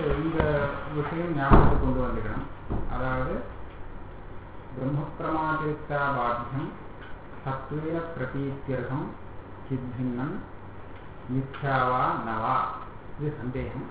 இந்த விஷயம் ஞாபகத்துக்கு கொண்டு வந்துக்கணும் அதாவது பிரம்மப்பிரமாதிரிக்தா பாத்தியம் சத்வேன பிரதீத்தியர்த்தம் சித்தின்னம் மித்யாவா நவா இது சந்தேகம்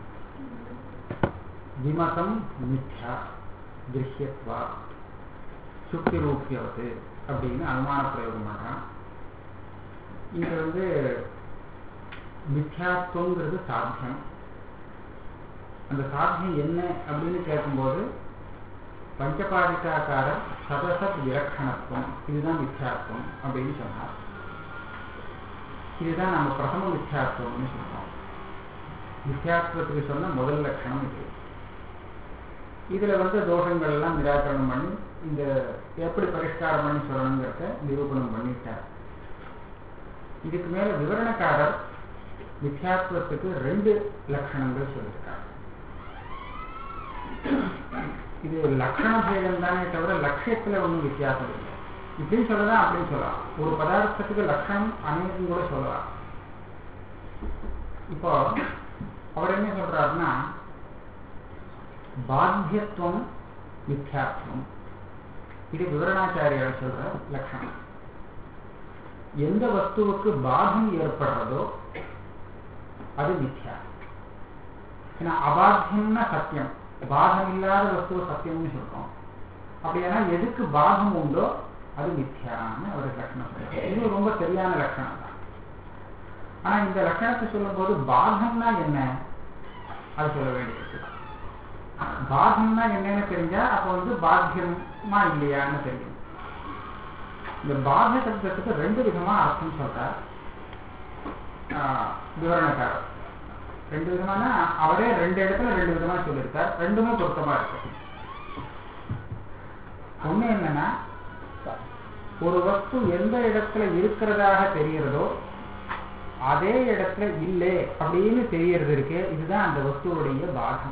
விமதம் மித்யா திருஷ்யத்வா சுக்தி ரூபியவது அப்படின்னு அனுமான பிரயோகம் பண்றான் இங்க வந்து மித்யாத்துவங்கிறது சாத்தியம் அந்த சாத்தியம் என்ன அப்படின்னு கேட்கும்போது பஞ்சபாதிகாக்கார சதசத் விலக்ஷணத்துவம் இதுதான் மித்யாத்துவம் அப்படின்னு சொன்னார் இதுதான் நம்ம பிரதம மித்யாத்துவம்னு சொல்றோம் மித்யாத்துவத்துக்கு சொன்ன முதல் லட்சணம் இது இதுல வந்து தோஷங்கள் எல்லாம் நிராகரணம் பண்ணி இந்த எப்படி பரிஷ்காரம் பண்ணி சொல்லணுங்கிறத நிரூபணம் பண்ணிட்டார் இதுக்கு மேல விவரணக்காரர் மித்யாத்துவத்துக்கு ரெண்டு லட்சணங்கள் சொல்லியிருக்கார் இது லட்சண பேதம் தானே தவிர லட்சியத்துல ஒன்றும் வித்தியாசம் இல்லை இப்படின்னு சொல்லலாம் அப்படின்னு சொல்லலாம் ஒரு பதார்த்தத்துக்கு லட்சணம் அனைத்தும் கூட சொல்லலாம் இப்போ அவர் என்ன சொல்றாருன்னா பாத்தியத்துவம் மித்யாத்துவம் இது விவரணாச்சாரியார் சொல்ற லட்சணம் எந்த வஸ்துவுக்கு பாதம் ஏற்படுறதோ அது மித்யா ஏன்னா அபாத்தியம்னா சத்தியம் பாதம் இல்லாத வஸ்துவ சத்தியம்னு சொல்றோம் அப்படியானா எதுக்கு பாதம் உண்டோ அது மித்யான்னு அவர் லட்சணம் சொல்றாரு இது ரொம்ப சரியான லட்சணம் தான் ஆனா இந்த லட்சணத்தை சொல்லும் போது பாதம்னா என்ன அது சொல்ல வேண்டியிருக்கு பாதம்னா என்னன்னு தெரிஞ்சா அப்ப வந்து பாத்தியமா இல்லையான்னு தெரியும் இந்த பாத சப்தத்துக்கு ரெண்டு விதமா அர்த்தம் சொல்றார் விவரணக்காரர் ரெண்டு விதமான அவரே ரெண்டு இடத்துல ரெண்டு விதமா சொல்லியிருக்கார் ரெண்டுமே பொருத்தமா இருக்கு ஒண்ணு என்னன்னா ஒரு வஸ்து எந்த இடத்துல இருக்கிறதாக தெரிகிறதோ அதே இடத்துல இல்லை அப்படின்னு தெரியறது இருக்கு இதுதான் அந்த வஸ்துவோடைய பாகம்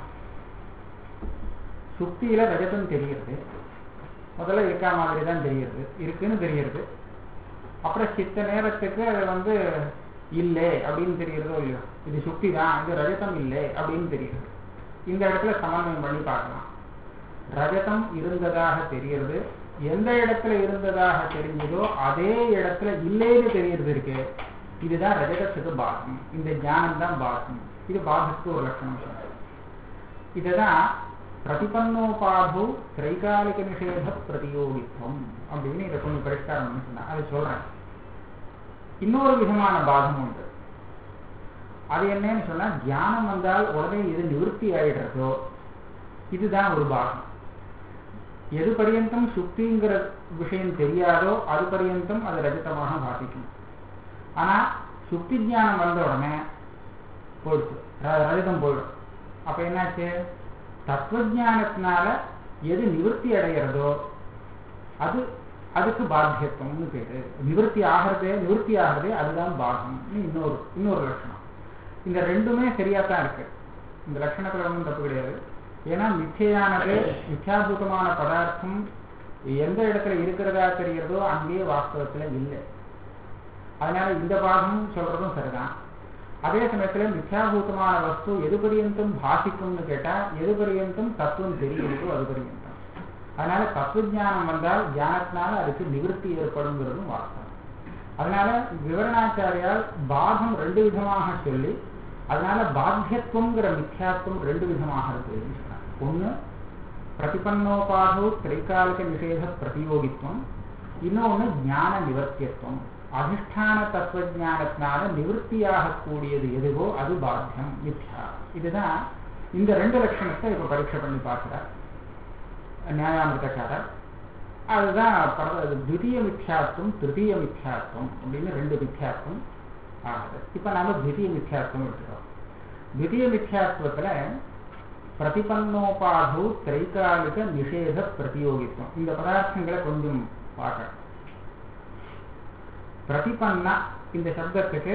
சுத்தியில ரஜதம் தெரிகிறது முதல்ல இருக்கா மாதிரி தான் தெரியுது இருக்குன்னு தெரியுது அப்புறம் சித்த நேரத்துக்கு அது வந்து இல்லை அப்படின்னு தெரியறதோ இல்லையோ இது சுத்தி தான் இது ரஜதம் இல்லை அப்படின்னு தெரியுது இந்த இடத்துல சமன்வயம் பண்ணி பார்க்கலாம் ரஜதம் இருந்ததாக தெரிகிறது எந்த இடத்துல இருந்ததாக தெரிஞ்சதோ அதே இடத்துல இல்லைன்னு தெரியறது இருக்கு இதுதான் ரஜதத்துக்கு பாகம் இந்த ஞானம் தான் பாகம் இது பாகத்துக்கு ஒரு லட்சணம் சொல்றது இதுதான் பிரதிபன்னோபாது திரைகாலிக நிஷேத பிரதியோகித்துவம் அப்படின்னு இதை கொஞ்சம் பரிஷ்காரம் பண்ணி சொன்னா அதை சொல்றேன் இன்னொரு விதமான பாகம் உண்டு அது என்னன்னு சொன்னா தியானம் வந்தால் உடனே இது நிவர்த்தி ஆயிடுறதோ இதுதான் ஒரு பாகம் எது பரியந்தம் சுக்திங்கிற விஷயம் தெரியாதோ அது பரியந்தம் அது ரஜிதமாக பாதிக்கும் ஆனா சுக்தி ஜானம் வந்த உடனே போயிடுச்சு ரஜிதம் போயிடும் அப்ப என்னாச்சு தத்துவஜானத்தினால எது நிவர்த்தி அடைகிறதோ அது அதுக்கு பாத்தியத்துவம்னு பேரு நிவர்த்தி ஆகிறதே நிவர்த்தி ஆகிறதே அதுதான் பாகம் இன்னொரு இன்னொரு லட்சணம் இந்த ரெண்டுமே சரியா தான் இருக்கு இந்த லட்சணத்துல ஒன்றும் தப்பு கிடையாது ஏன்னா மிச்சையானது மிச்சாபூதமான பதார்த்தம் எந்த இடத்துல இருக்கிறதா தெரிகிறதோ அங்கேயே வாஸ்தவத்துல இல்லை அதனால இந்த பாகம் சொல்றதும் சரிதான் அதே சமயத்துல மித்யாபூதமான வஸ்து எது பரியந்தம் பாசிக்கும்னு கேட்டா எது பரியந்தம் தத்துவம் தெரிகிறதோ அது பரியந்தம் அதனால தத்துவஜானம் வந்தால் தியானத்தினால அதுக்கு நிவர்த்தி ஏற்படுங்கிறதும் வாஸ்தவம் அதனால விவரணாச்சாரியால் பாகம் ரெண்டு விதமாக சொல்லி அதனால பாத்தியத்துவங்கிற மித்யாத்துவம் ரெண்டு விதமாக இருக்கு ஒண்ணு பிரதிபன்னோபாதோ திரைகாலிக நிஷேத பிரதியோகித்துவம் இன்னொன்னு ஞான நிவர்த்தியத்துவம் அதிஷ்டான தத்துவஜானத்தினால நிவர்த்தியாக கூடியது எதுவோ அது பாத்தியம் மித்யா இதுதான் இந்த ரெண்டு லட்சணத்தை இப்ப பரீட்சை பண்ணி பார்க்கிறார் நியாயாமிருதக்காரர் அதுதான் துவிதீய மித்யாத்துவம் திருத்தீய மித்யாத்துவம் அப்படின்னு ரெண்டு மித்யாத்துவம் ஆகுது இப்ப நாம துவிதீய மித்யாத்துவம் எடுத்துக்கிறோம் துவிதீய மித்யாத்துவத்துல பிரதிபன்னோபாது திரைகாலிக நிஷேத பிரதியோகித்துவம் இந்த பதார்த்தங்களை கொஞ்சம் பார்க்கணும் பிரதிபன்னா இந்த சப்தத்துக்கு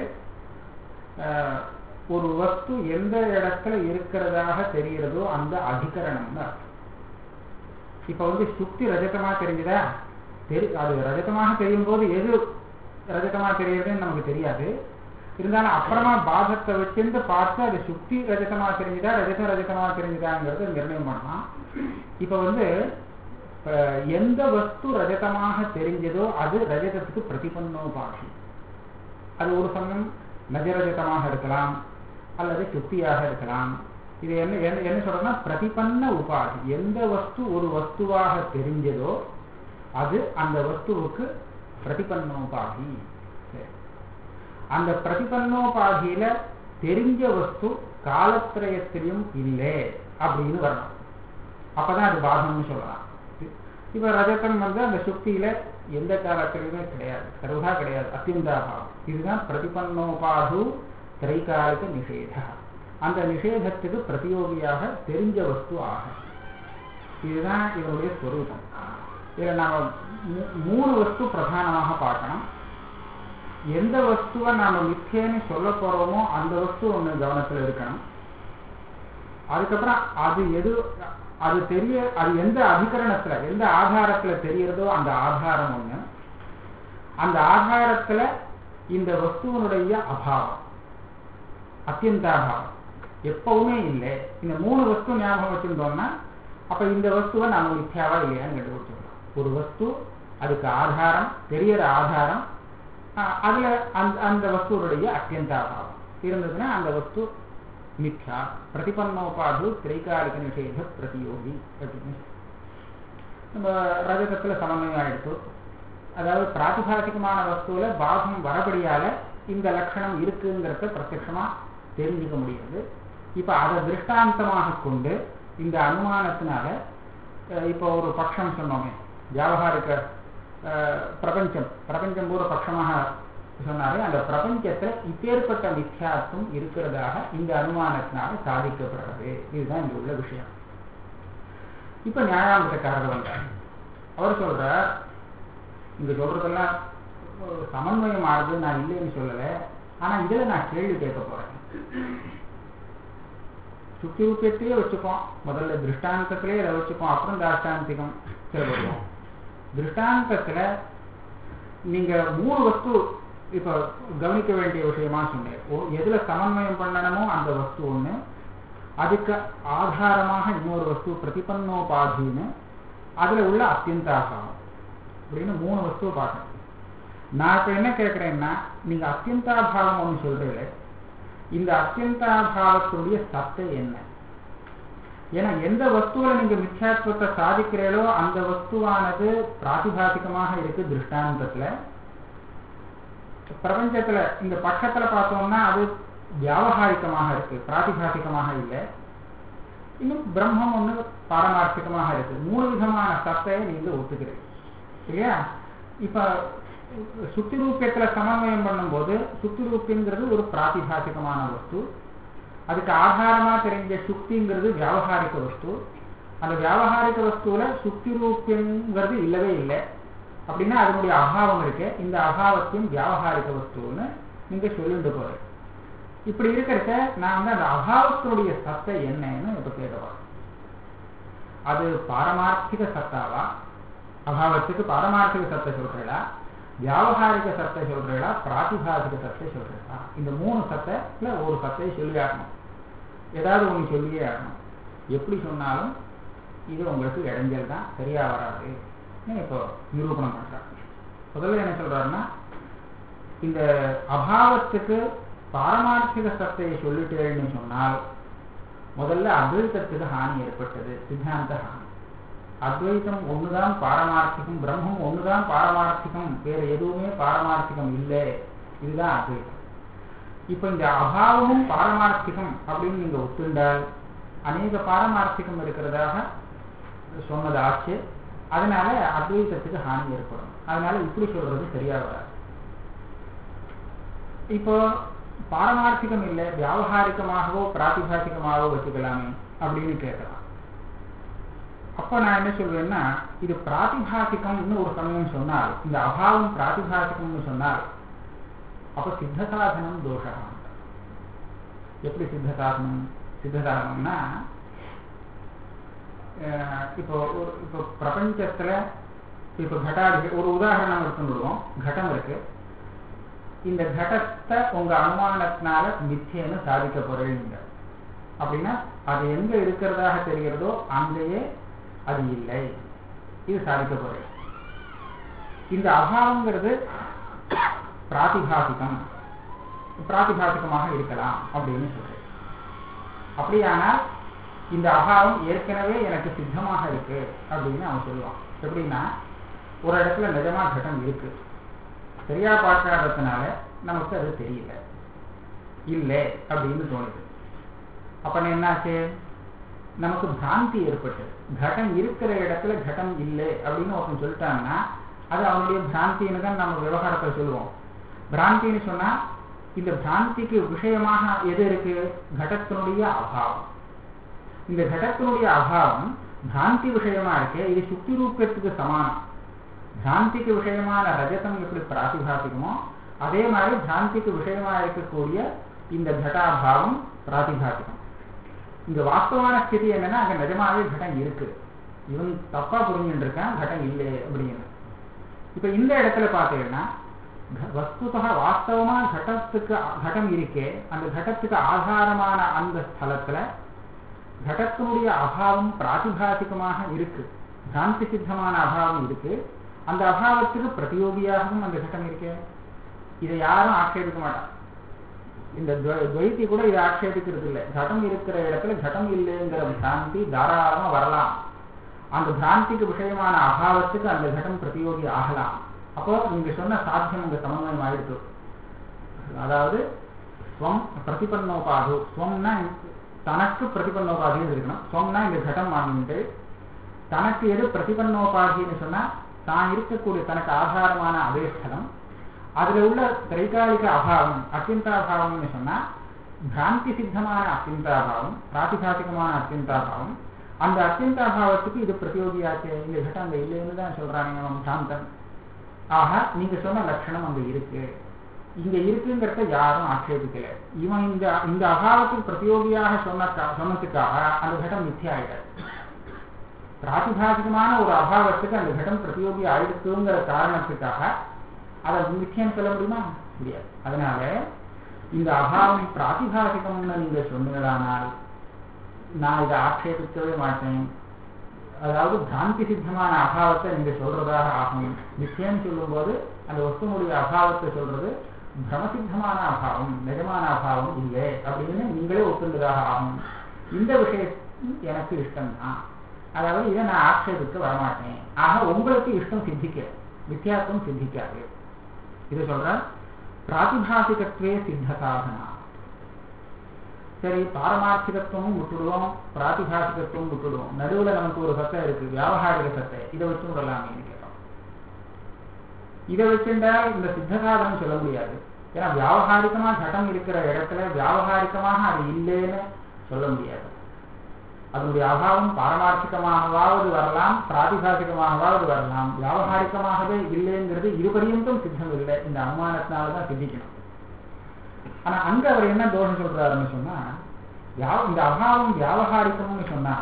ஒரு வஸ்து எந்த இடத்துல இருக்கிறதாக தெரிகிறதோ அந்த அதிகரணம் தான் இப்ப வந்து சுக்தி ரஜதமா தெரிஞ்சுதா தெரி அது ரஜதமாக தெரியும் போது எது ரஜதமா தெரியுதுன்னு நமக்கு தெரியாது இருந்தாலும் அப்புறமா பாதத்தை வச்சிருந்து பார்த்து அது சுத்தி ரஜதமா தெரிஞ்சுதா ரஜதம் ரஜதமா தெரிஞ்சுதாங்கிறது நிர்ணயம் பண்ணலாம் இப்ப வந்து இப்ப எந்த வஸ்து ரஜதமாக தெரிஞ்சதோ அது ரஜதத்துக்கு பிரதிபன்னோபாகி அது ஒரு சமயம் நஜரஜதமாக இருக்கலாம் அல்லது சுத்தியாக இருக்கலாம் இது என்ன என்ன என்ன சொல்றதுன்னா பிரதிபன்ன உபாதி எந்த வஸ்து ஒரு வஸ்துவாக தெரிஞ்சதோ அது அந்த வஸ்துவுக்கு பிரதிபன்னோபாதி சரி. அந்த பிரதிபன்னோபாதியில தெரிஞ்ச வஸ்து காலத்திரயத்திலையும் இல்லை அப்படின்னு வரணும் அப்பதான் அது பாகம்னு சொல்லலாம் இப்ப ரஜதம் வந்து அந்த சுக்தியில எந்த காலத்திலுமே கிடையாது சர்வதா கிடையாது அத்தியந்தாபாவம் இதுதான் பிரதிபன்னோபாது திரைகாலிக நிஷேத அந்த நிஷேதத்துக்கு பிரதியோகியாக தெரிஞ்ச வஸ்து ஆக இதுதான் இதனுடைய ஸ்வரூபம் இதுல நாம மூ- மூணு வஸ்து பிரதானமாக பார்க்கணும் எந்த வஸ்துவை நாம மித்தியன்னு சொல்ல போறோமோ அந்த வஸ்து ஒண்ணு கவனத்துல இருக்கணும் அதுக்கப்புறம் அது எது அது தெரிய அது எந்த அதிகரணத்துல எந்த ஆதாரத்துல தெரியறதோ அந்த ஆதாரம் ஒண்ணு அந்த ஆதாரத்துல இந்த வஸ்துவனுடைய அபாவம் அத்தியந்தாபாவம் எப்பவுமே இல்லை இந்த மூணு வஸ்து ஞாபகம் வச்சிருந்தோம்னா அப்ப இந்த வஸ்துவை நாம மித்யாவா இல்லையான்னு கண்டுபிடிச்சிடலாம் ஒரு வஸ்து அதுக்கு ஆதாரம் தெரியற ஆதாரம் அஹ், அதுல அந்த அந்த வஸ்துவனுடைய அத்தியந்தாபாவம் இருந்ததுன்னா அந்த வஸ்து மித்யா பிரதிபன்னோபாது திரைகாலிக நிஷேத பிரதியோகி அப்படின்னு நம்ம ரஜதத்துல சமன்வயம் ஆயிடுத்து அதாவது பிராதிபாசிகமான வஸ்துவில பாகம் வரபடியால இந்த லட்சணம் இருக்குங்கிறத பிரத்யட்சமா தெரிஞ்சுக்க முடியுது இப்ப அதை திருஷ்டாந்தமாக கொண்டு இந்த அனுமானத்தினால அஹ், இப்போ ஒரு பட்சம் சொன்னோமே வியாபகாரிக அஹ், பிரபஞ்சம் பிரபஞ்சம் பூர்வ பட்சமாக சொன்னாரு அந்த பிரபஞ்சத்துல இப்பேற்பட்ட மித்யாத்துவம் இருக்கிறதாக இந்த அனுமானத்தினால சாதிக்கப்படுறது இதுதான் இங்க உள்ள விஷயம் இப்ப நியாயாமத்தக்காரர் வந்தார் அவர் சொல்றார் இங்க சொல்றதெல்லாம் ஒரு சமன்வயம் ஆகுது நான் இல்லைன்னு சொல்லல ஆனா இதுல நான் கேள்வி கேட்க போறேன் சுத்தி ரூபியத்திலே வச்சுப்போம் முதல்ல திருஷ்டாந்தத்திலே இதை வச்சுப்போம் அப்புறம் தாஷ்டாந்திகம் வருவோம் திருஷ்டாந்தத்துல நீங்க மூணு வஸ்து இப்ப கவனிக்க வேண்டிய விஷயமா சொன்னேன் ஓ- எதுல சமன்வயம் பண்ணணுமோ அந்த வஸ்து ஒண்ணு அதுக்கு ஆதாரமாக இன்னொரு வஸ்து பிரதிபன்னோபாதின்னு அதுல உள்ள அத்தியந்தாபாவம் அப்படின்னு மூணு வஸ்துவை பார்க்கணும் நான் இப்ப என்ன கேட்கிறேன்னா நீங்க அத்தியந்தாபாவம் ஒண்ணு சொல்றீங்களே இந்த அத்தியந்தாபாவத்துடைய சத்தை என்ன ஏன்னா எந்த வஸ்துவில நீங்க மித்யாத்வத்தை சாதிக்கிறீங்களோ அந்த வஸ்துவானது பிராதிபாசிகமாக இருக்கு திருஷ்டாந்தத்துல பிரபஞ்சத்துல இந்த பட்சத்துல பார்த்தோம்னா அது வியாவகாரிகமாக இருக்கு பிராதிபாசிகமாக இல்லை இன்னும் பிரம்மம் ஒண்ணு பாரமார்த்திகமாக இருக்கு மூணு விதமான சத்தையை நீங்க ஒத்துக்கிறீங்க இல்லையா இப்ப சுத்தி ரூபியத்துல சமன்வயம் பண்ணும்போது சுத்தி ரூபியங்கிறது ஒரு பிராதிபாசிகமான வஸ்து அதுக்கு ஆதாரமா தெரிஞ்ச சுக்திங்கிறது வியாவகாரிக வஸ்து அந்த வியாவகாரிக வஸ்துவில சுக்தி ரூபியங்கிறது இல்லவே இல்லை அப்படின்னா அதனுடைய அபாவம் இருக்கு இந்த அபாவத்தையும் வியாவகாரிக வஸ்துன்னு நீங்க சொல்லிட்டு போறேன் இப்படி இருக்கிறத நான் வந்து அந்த அபாவத்தினுடைய சத்தை என்னன்னு இப்ப கேட்கவா அது பாரமார்த்திக சத்தாவா அபாவத்துக்கு பாரமார்த்திக சத்தை சொல்றீங்களா வியாவகாரிக சத்தை சொல்றீங்களா பிராதிபாசிக சத்தை சொல்றீங்களா இந்த மூணு சத்தைல ஒரு சத்தை சொல்லி ஆகணும் ஏதாவது ஒண்ணு சொல்லியே ஆகணும் எப்படி சொன்னாலும் இது உங்களுக்கு இடைஞ்சல் தான் சரியா வராது இப்போ நிரூபணம் பண்றாங்க முதல்ல என்ன சொல்றாருன்னா இந்த அபாவத்துக்கு பாரமார்த்திக சத்தையை சொல்லிட்டேன்னு சொன்னால் முதல்ல அத்வைத்தத்துக்கு ஹானி ஏற்பட்டது சித்தாந்த ஹானி அத்வைத்தம் ஒண்ணுதான் பாரமார்த்திகம் பிரம்மம் ஒண்ணுதான் பாரமார்த்திகம் வேற எதுவுமே பாரமார்த்திகம் இல்லை இதுதான் அத்வைத்தம் இப்ப இந்த அபாவமும் பாரமார்த்திகம் அப்படின்னு நீங்க ஒத்துண்டால் அநேக பாரமார்த்திகம் இருக்கிறதாக சொன்னது ஆச்சு அதனால அத்வைத்தத்துக்கு ஹானி ஏற்படும் அதனால இப்படி சொல்றது சரியா வராது இப்போ பாரமார்த்திகம் இல்லை வியாவகாரிகமாகவோ பிராதிபாசிகமாகவோ வச்சுக்கலாமே அப்படின்னு கேட்கலாம் அப்ப நான் என்ன சொல்வேன்னா இது பிராதிபாசிகம்னு ஒரு சமயம் சொன்னால் இந்த அபாவம் பிராதிபாசிகம்னு சொன்னால் அப்ப சித்த சாதனம் தோஷம் எப்படி சித்த சாதனம் சித்த சாதனம்னா அஹ் இப்போ ஒரு இப்போ பிரபஞ்சத்துல இப்போ கட்டாதி ஒரு உதாரணம் எடுத்துன்னு விடுவோம் கட்டம் இருக்கு இந்த கடத்தை உங்க அனுமானத்தினால மிச்சேன்னு சாதிக்க போறீங்க அப்படின்னா அது எங்க இருக்கிறதாக தெரிகிறதோ அங்கேயே அது இல்லை இது சாதிக்க போறேன் இந்த அபாவங்கிறது பிராதிபாசிகம் பிராதிபாசிகமாக இருக்கலாம் அப்படின்னு சொல்றேன் அப்படியானால் இந்த அபாவம் ஏற்கனவே எனக்கு சித்தமாக இருக்கு அப்படின்னு அவன் சொல்லுவான் எப்படின்னா ஒரு இடத்துல நிஜமா கட்டம் இருக்கு சரியா பார்க்காததுனால நமக்கு அது தெரியல இல்லை அப்படின்னு தோணுது அப்ப என்னாச்சு நமக்கு பிராந்தி ஏற்பட்டு கடம் இருக்கிற இடத்துல கடம் இல்லை அப்படின்னு ஒருத்தன் சொல்லிட்டான்னா அது அவனுடைய பிராந்தின்னு தான் நம்ம விவகாரத்தை சொல்லுவோம் பிராந்தின்னு சொன்னா இந்த பிராந்திக்கு விஷயமாக எது இருக்கு கடத்தினுடைய அபாவம் இந்த கடத்தினுடைய அபாவம் பிராந்தி விஷயமா இருக்கு இது சுத்தி ரூபத்துக்கு சமானம் பிராந்திக்கு விஷயமான ரஜதம் எப்படி பிராதிபாசிகமோ அதே மாதிரி பிராந்திக்கு விஷயமா இருக்கக்கூடிய இந்த கட்டாபாவம் பிராதிபாசிகம் இங்க வாஸ்தவான ஸ்திதி என்னன்னா அங்க நிஜமாவே கட்டம் இருக்கு இவன் தப்பா புரிஞ்சுட்டு இருக்கான் கட்டம் இல்லை அப்படின்னு இப்ப இந்த இடத்துல பாத்தீங்கன்னா வஸ்துதா வாஸ்தவமா கடத்துக்கு கடம் இருக்கே அந்த கடத்துக்கு ஆதாரமான அந்த ஸ்தலத்துல கடத்தினுடைய அபாவம் பிராதிபாசிகமாக இருக்கு பிராந்தி சித்தமான அபாவம் இருக்கு அந்த அபாவத்துக்கு பிரதியோகியாகவும் அந்த கட்டம் இருக்கே இதை யாரும் ஆட்சேபிக்க மாட்டான் இந்த துவைத்தி கூட இதை ஆட்சேபிக்கிறது இல்லை கடம் இருக்கிற இடத்துல கடம் இல்லைங்கிற பிராந்தி தாராளமா வரலாம் அந்த பிராந்திக்கு விஷயமான அபாவத்துக்கு அந்த கடம் பிரதியோகி ஆகலாம் அப்போ நீங்க சொன்ன சாத்தியம் உங்க சமன்வயம் ஆயிடுச்சு அதாவது ஸ்வம் பிரதிபன்னோபாது ஸ்வம்னா தனக்கு பிரதிபன்னோபாதின்னு இருக்கணும் ஸ்வம்னா இந்த கடம் வாங்கிட்டு தனக்கு எது பிரதிபன்னோபாதின்னு சொன்னா தான் இருக்கக்கூடிய தனக்கு ஆதாரமான அதே ஸ்தலம் அதுல உள்ள திரைகாலிக அபாவம் அத்தியந்தாபாவம்னு சொன்னா பிராந்தி சித்தமான அத்தியந்தாபாவம் பிராதிபாசிகமான அத்தியந்தாபாவம் அந்த அத்தியந்தாபாவத்துக்கு இது பிரதியோகியாச்சு இந்த கட்டம் அங்க இல்லைன்னு தான் சொல்றாங்க நம்ம சாந்தன் ஆக நீங்க சொன்ன லட்சணம் அங்க இருக்கு இங்க இருக்குங்கிறத யாரும் ஆட்சேபிக்கல இவன் இந்த இந்த அபாவத்துக்கு பிரதியோகியாக சொன்ன சொன்னதுக்காக அந்த கட்டம் மித்திய ஆயிடாது பிராதிபாசிகமான ஒரு அபாவத்துக்கு அந்த கட்டம் பிரதியோகி ஆயிடுத்துங்கிற காரணத்துக்காக அதை மித்தியம் சொல்ல முடியுமா முடியாது அதனால இந்த அபாவம் பிராதிபாசிகம்னு நீங்க சொன்னீங்களானால் நான் இதை ஆட்சேபிக்கவே மாட்டேன் அதாவது பிராந்தி சித்தமான அபாவத்தை நீங்க சொல்றதாக ஆகும் நிச்சயம் சொல்லும்போது அந்த வஸ்துனுடைய அபாவத்தை சொல்றது பிரமசித்தமான அபாவம் நிஜமான அபாவம் இல்லை அப்படின்னு நீங்களே ஒத்துண்டதாக ஆகும் இந்த விஷயம் எனக்கு இஷ்டம்தான் அதாவது இதை நான் ஆட்சேபிக்க வரமாட்டேன் ஆக உங்களுக்கு இஷ்டம் சித்திக்க வித்தியாசம் சித்திக்காது இது சொல்ற பிராதிபாசிகத்துவே சித்த சாதனா சரி பாரமார்த்திகத்துவமும் விட்டுடுவோம் பிராதிபாசிகத்துவம் விட்டுடுவோம் நடுவுல நமக்கு ஒரு சத்தை இருக்கு வியாபகாரிக சத்தை இதை வச்சு விடலாமே கேட்டோம் இதை வச்சிருந்தால் இந்த சித்தசாதனம் சொல்ல முடியாது ஏன்னா வியாபகாரிகமா கடம் இருக்கிற இடத்துல வியாபகாரிகமாக அது இல்லைன்னு சொல்ல முடியாது அதனுடைய அபாவம் பாரமார்த்திகமாகவாவது வரலாம் பிராதிபாசிகமாகவாவது வரலாம் வியாபகாரிகமாகவே இல்லைங்கிறது இருபரியந்தும் சித்தம் இல்லை இந்த அனுமானத்தினாலதான் சித்திக்கணும் ஆனா அங்க அவர் என்ன தோஷம் சொல்றாருன்னு சொன்னா இந்த அபாவம் வியாபகாரிக்கம்னு சொன்னா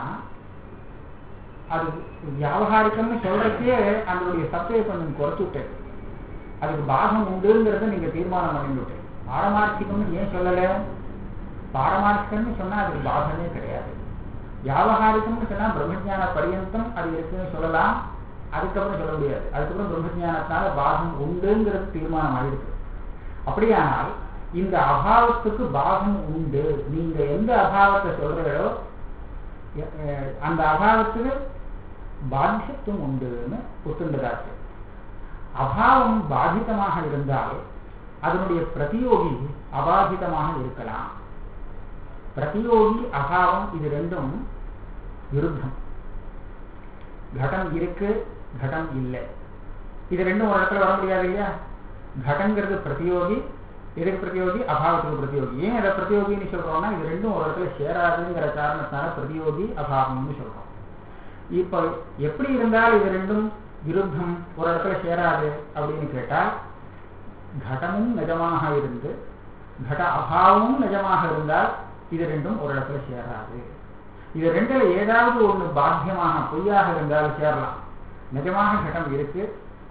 அது வியாபகாரிக்கம்னு சொல்றதே அதனுடைய சத்தையை கொஞ்சம் குறைச்சு விட்டேன் அதுக்கு பாகம் உண்டுங்கிறத நீங்க தீர்மானம் பண்ணிவிட்டேன் பாரமார்த்திகம்னு ஏன் சொல்லல பாரமார்த்திகம்னு சொன்னா அதுக்கு பாகமே கிடையாது வியாபகாரிக்கம்னு சொன்னா பிரம்மஜான பரியந்தம் அது இருக்குன்னு சொல்லலாம் அதுக்கப்புறம் சொல்ல முடியாது அதுக்கப்புறம் பிரம்மஜானத்தினால பாகம் உண்டுங்கிறது தீர்மானம் ஆயிருக்கு அப்படியானால் இந்த அபாவத்துக்கு பாகம் உண்டு நீங்க எந்த அபாவத்தை சொல்றீங்களோ அந்த அபாவத்துக்கு பாத்தியத்துவம் உண்டுன்னு ஒத்துண்டதாச்சு அபாவம் பாதிதமாக இருந்தால் அதனுடைய பிரதியோகி அபாதிதமாக இருக்கலாம் பிரதியோகி அபாவம் இது ரெண்டும் விருத்தம் கடம் இருக்கு கடம் இல்லை இது ரெண்டும் ஒரு இடத்துல வர முடியாது இல்லையா கடங்கிறது பிரதியோகி எதுக்கு பிரதியோகி அபாவத்துக்கு பிரதியோகி ஏன் அதை பிரதியோகின்னு சொல்றோம்னா இது ரெண்டும் ஒரு இடத்துல சேராதுங்கிற காரணத்தினால பிரதியோகி அபாவம்னு சொல்றோம் இப்ப எப்படி இருந்தால் இது ரெண்டும் விருத்தம் ஒரு இடத்துல சேராது அப்படின்னு கேட்டால் கடமும் நிஜமாக இருந்து கட அபாவமும் நிஜமாக இருந்தால் இது ரெண்டும் ஒரு இடத்துல சேராது இது ரெண்டுல ஏதாவது ஒண்ணு பாத்தியமாக பொய்யாக இருந்தால் சேரலாம் நிஜமாக கடம் இருக்கு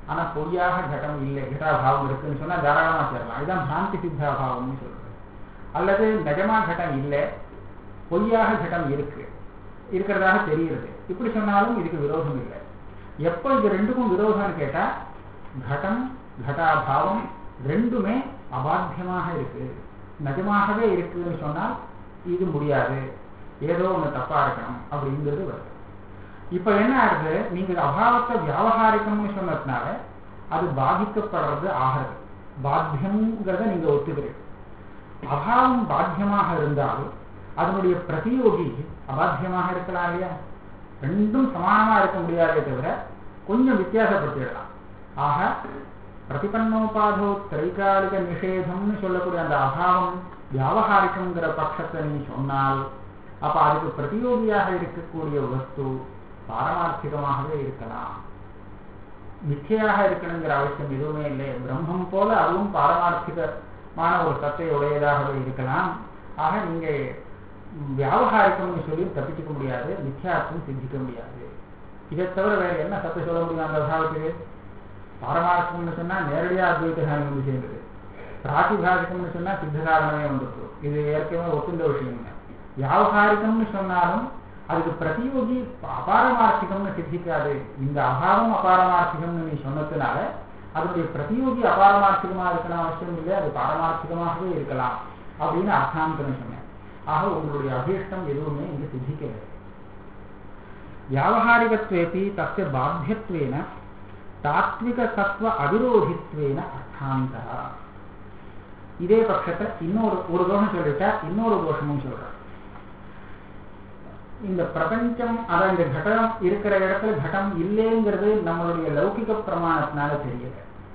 ஆனா பொய்யாக கடம் இல்லை கட்டாபாவம் இருக்குன்னு சொன்னா தாராளமா சேரலாம் இதுதான் பிராந்தி சித்தாபாவம்னு சொல்றது அல்லது நிஜமா கட்டம் இல்லை பொய்யாக கட்டம் இருக்கு இருக்கிறதாக தெரிகிறது இப்படி சொன்னாலும் இதுக்கு விரோதம் இல்லை எப்போ இது ரெண்டுக்கும் விரோதம்னு கேட்டா கடம் கட்டாபாவம் ரெண்டுமே அபாத்தியமாக இருக்கு நிஜமாகவே இருக்குன்னு சொன்னால் இது முடியாது ஏதோ ஒண்ணு தப்பா இருக்கணும் அப்படிங்கிறது வருது இப்ப என்ன ஆகுது நீங்க அபாவத்தை வியாபகாரிக்கம்னு சொன்னதுனால அது பாதிக்கப்படுறது ஆகிறது பாத்தியம்ங்கிறத நீங்க ஒத்துக்கிறீங்க அபாவம் பாத்தியமாக இருந்தால் அதனுடைய பிரதியோகி அபாத்தியமாக இருக்கலாம் இல்லையா ரெண்டும் சமானமா இருக்க முடியாதே தவிர கொஞ்சம் வித்தியாசப்படுத்திடலாம் ஆக பிரதிபன்னோபாதோ திரைகாலிக நிஷேதம்னு சொல்லக்கூடிய அந்த அபாவம் வியாபகாரிக்கங்கிற பட்சத்தை நீ சொன்னால் அப்ப அதுக்கு பிரதியோகியாக இருக்கக்கூடிய வஸ்து பாரமார்த்திகமாகவே இருக்கலாம் மிச்சையாக இருக்கணுங்கிற அவசியம் எதுவுமே இல்லை பிரம்மம் போல அதுவும் பாரமார்த்திகமான ஒரு சத்தை உடையதாகவே இருக்கலாம் ஆக நீங்க வியாபகாரிக்கம்னு சொல்லி தப்பிச்சுக்க முடியாது மித்யார்த்தம் சித்திக்க முடியாது இதை தவிர வேற என்ன சத்தை சொல்ல முடியும் அந்த பாவத்துக்கு பாரமார்த்திகம்னு சொன்னா நேரடியா அத்வைதகாரி வந்து சேர்ந்தது பிராத்திபாசிகம்னு சொன்னா சித்தசாதனமே வந்துருக்கு இது ஏற்கனவே ஒத்துந்த விஷயம் வியாபகாரிகம்னு சொன்னாலும் அதுக்கு பிரதியோகி அபாரமார்த்திகம்னு சித்திக்காது இந்த அபாவம் அபாரமார்த்திகம்னு நீ சொன்னதுனால அதனுடைய பிரதியோகி அபாரமார்த்திகமா இருக்கணும் அவசியம் இல்லை அது பாரமார்த்திகமாகவே இருக்கலாம் அப்படின்னு அர்த்தாந்தரம் சொன்னேன் ஆக உங்களுடைய அபீஷ்டம் எதுவுமே இங்கு சித்திக்கவில்லை வியாபகாரிகத்வேபி தஸ்ய பாத்தியத்வேன தாத்விக சத்வ அவிரோதித்வேன அர்த்தாந்தரா இதே பட்சத்தை இன்னொரு ஒரு தோஷம் சொல்லிட்டா இன்னொரு தோஷமும் சொல்றார் இந்த பிரபஞ்சம் அதான் இந்த கட்டம் இருக்கிற இடத்துல கட்டம் இல்லைங்கிறது நம்மளுடைய லௌகிக பிரமாணத்தினால தெரியல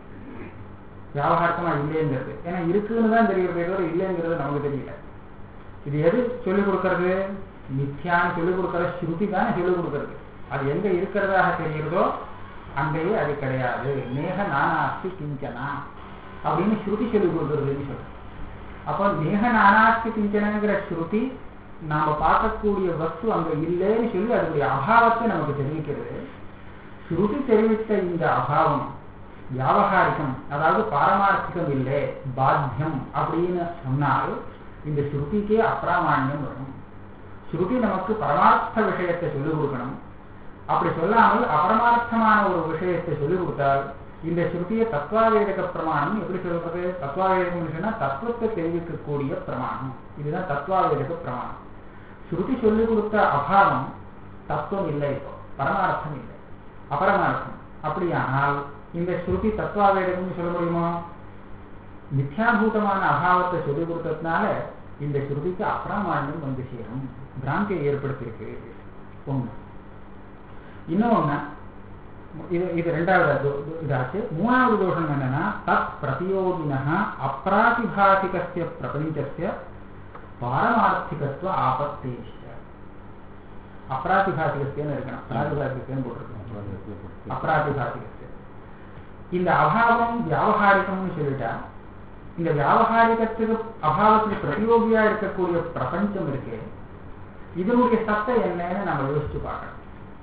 வியாபாரமா இல்லைங்கிறது ஏன்னா இருக்குன்னு தான் தெரிகிறதே தவிர இல்லைங்கிறது நமக்கு தெரியல இது எது சொல்லிக் கொடுக்கறது மித்யான்னு சொல்லிக் கொடுக்கற ஸ்ருதி தானே சொல்லிக் கொடுக்கறது அது எங்க இருக்கிறதாக தெரிகிறதோ அங்கேயே அது கிடையாது நேக நானாஸ்தி கிஞ்சனா அப்படின்னு ஸ்ருதி சொல்லிக் கொடுக்கறதுன்னு சொல்றேன் அப்போ நேக நானாஸ்தி கிஞ்சனங்கிற ஸ்ருதி நாம பார்க்கக்கூடிய வஸ்து அங்க இல்லைன்னு சொல்லி அதனுடைய அபாவத்தை நமக்கு தெரிவிக்கிறது ஸ்ருதி தெரிவித்த இந்த அபாவம் வியாபகாரிகம் அதாவது பாரமார்த்திகம் இல்லை பாத்தியம் அப்படின்னு சொன்னால் இந்த ஸ்ருதிக்கே அப்பிராமான்யம் வரும் ஸ்ருதி நமக்கு பரமார்த்த விஷயத்தை சொல்லிக் கொடுக்கணும் அப்படி சொல்லாமல் அபரமார்த்தமான ஒரு விஷயத்தை சொல்லிக் கொடுத்தால் இந்த ஸ்ருதியை தத்வாவேதக பிரமாணம் எப்படி சொல்றது தத்வாவேதகம் சொன்னா தத்துவத்தை தெரிவிக்கக்கூடிய பிரமாணம் இதுதான் தத்வாவேதக பிரமாணம் ஸ்ருதி சொல்லிக் கொடுத்த அபாவம் தத்துவம் இல்லை இப்போ பரமார்த்தம் இல்லை அபரமார்த்தம் அப்படியானால் இந்த ஸ்ருதி தத்வாவேதகம்னு சொல்ல முடியுமா மித்யாபூதமான அபாவத்தை சொல்லிக் கொடுத்ததுனால இந்த ஸ்ருதிக்கு அப்பிரமாண்யம் வந்து சேரும் பிராந்தியை ஏற்படுத்தியிருக்கு ஒண்ணு இன்னொன்னு இது இது ரெண்டாவது இதாச்சு மூணாவது தோஷம் என்னன்னா தத் பிரதியோகினா அப்பிராதிபாசிகஸ்ய பிரபஞ்சஸ்ய பாரமார்த்திகத்துவ ஆபத்தேஷ அப்பிராதிபாசிகஸ்யன்னு இருக்கணும் பிராதிபாசிகஸ்யன்னு போட்டிருக்கணும் அப்பிராதிபாசிகஸ்ய இந்த அபாவம் வியாபகாரிகம்னு சொல்லிட்டா இந்த வியாபகாரிகத்துக்கு அபாவத்துக்கு பிரதியோகியா இருக்கக்கூடிய பிரபஞ்சம் இருக்கு இதனுடைய சத்தை என்னன்னு நம்ம யோசிச்சு பார்க்கணும்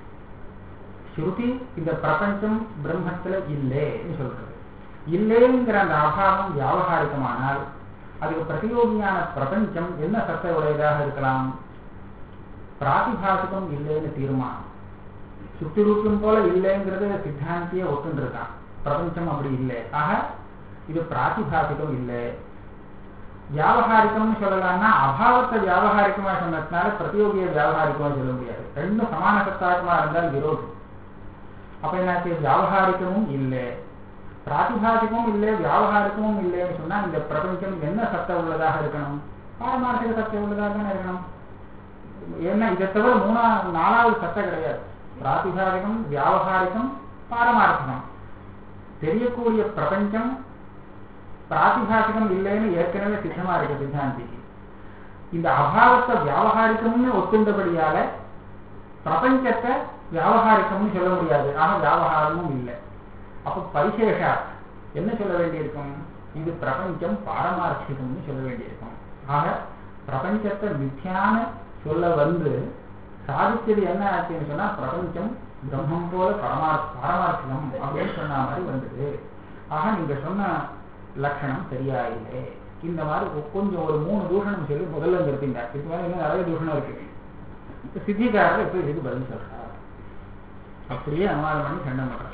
ஸ்ருதி இந்த பிரபஞ்சம் பிரம்மத்துல இல்லைன்னு சொல்றது இல்லைங்கிற அந்த அபாவம் வியாபகாரிகமானால் அதுக்கு பிரதியோகியான பிரபஞ்சம் என்ன சத்தை உடையதாக இருக்கலாம் பிராதிபாசிகம் இல்லைன்னு தீர்மானம் சுத்தி ரூபம் போல இல்லைங்கிறது சித்தாந்திய ஒத்துன்னு இருக்கான் பிரபஞ்சம் அப்படி இல்லை ஆக இது பிராதிபாசிகம் இல்லை வியாபகாரிக்கம்னு சொல்லலாம்னா அபாவத்தை வியாபகாரிக்கமா சொன்னதுனால பிரதியோகிய வியாபகாரிக்கமா சொல்ல முடியாது ரெண்டும் சமான சத்தாக்கமா இருந்தால் விரோதம் அப்ப என்னாச்சு வியாபகாரிக்கமும் இல்லை பிராதிபாசிகமும் இல்லை வியாபகாரிக்கமும் இல்லைன்னு சொன்னா இந்த பிரபஞ்சம் என்ன சத்த உள்ளதாக இருக்கணும் பாரமார்த்திக சத்த உள்ளதாக தானே இருக்கணும் ஏன்னா இதை தவிர மூணா நாலாவது சத்த கிடையாது பிராதிபாசிகம் வியாபகாரிகம் பாரமார்த்திகம் தெரியக்கூடிய பிரபஞ்சம் பிராதிபாசிகம் இல்லைன்னு ஏற்கனவே சித்தமா இருக்கு சித்தாந்திக்கு இந்த அபாவத்தை வியாபகாரிக்கம்னு ஒத்துண்டபடியால பிரபஞ்சத்தை வியாபகாரிக்கம்னு சொல்ல முடியாது ஆக வியாபகாரமும் இல்லை அப்ப பரிசேஷா என்ன சொல்ல வேண்டியிருக்கும் இது பிரபஞ்சம் பாரமார்த்திகம்னு சொல்ல வேண்டியிருக்கும் ஆக பிரபஞ்சத்தை மித்தியான சொல்ல வந்து சாதிச்சது என்ன ஆச்சுன்னு சொன்னா பிரபஞ்சம் பிரம்மம் போல பரமார் பாரமார்த்திகம் அப்படின்னு சொன்ன மாதிரி வந்தது ஆக நீங்க சொன்ன லட்சணம் சரியா இல்லை இந்த மாதிரி ஒ- கொஞ்சம் ஒரு மூணு தூஷணம் சொல்லி முதல்ல நிறுத்திங்க இதுக்கு மேல இன்னும் நிறைய தூஷணம் இருக்கு இப்ப சித்திகாரர் இப்ப இதுக்கு பதில் சொல்றார் அப்படியே அனுமானம் பண்ணி கண்டம் பண்றார்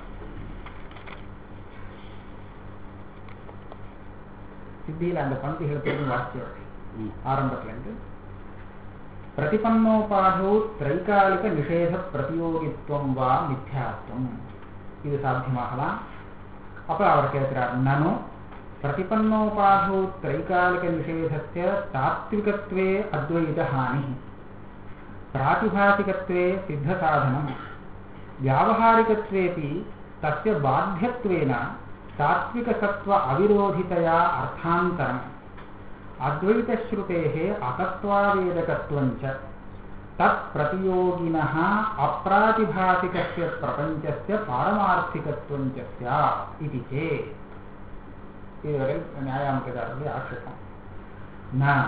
சித்தியில அந்த பந்திகளை தெரிஞ்சு வாசிச்சு ம். ஆரம்பத்துல இருந்து பிரதிபன்னோபாதோ திரைகாலிக நிஷேத பிரதியோகித்துவம் வா மித்யாத்வம் இது சாத்தியமாகலாம் அப்ப அவர் கேட்கிறார் நனு பிரதிபன்னோபாதோ திரைகாலிக நிஷேதஸ்ய தாத்விகத்வே அத்வைத ஹானி प्रातिभासिकत्वे सिद्धसाधनं व्यावहारिकत्वेपि तस्य बाध्यत्वेन सात्विकसत्त्व अविरोधितया अर्थान्तरम् अद्वैतश्रुतेः अतत्त्वावेदकत्वञ्च तत्प्रतियोगिनः अप्रातिभासिकस्य प्रपञ्चस्य पारमार्थिकत्वञ्च स्यात् इति चेत् இதுவரை நியாயாமக்காரருடைய ஆட்சேபம் ந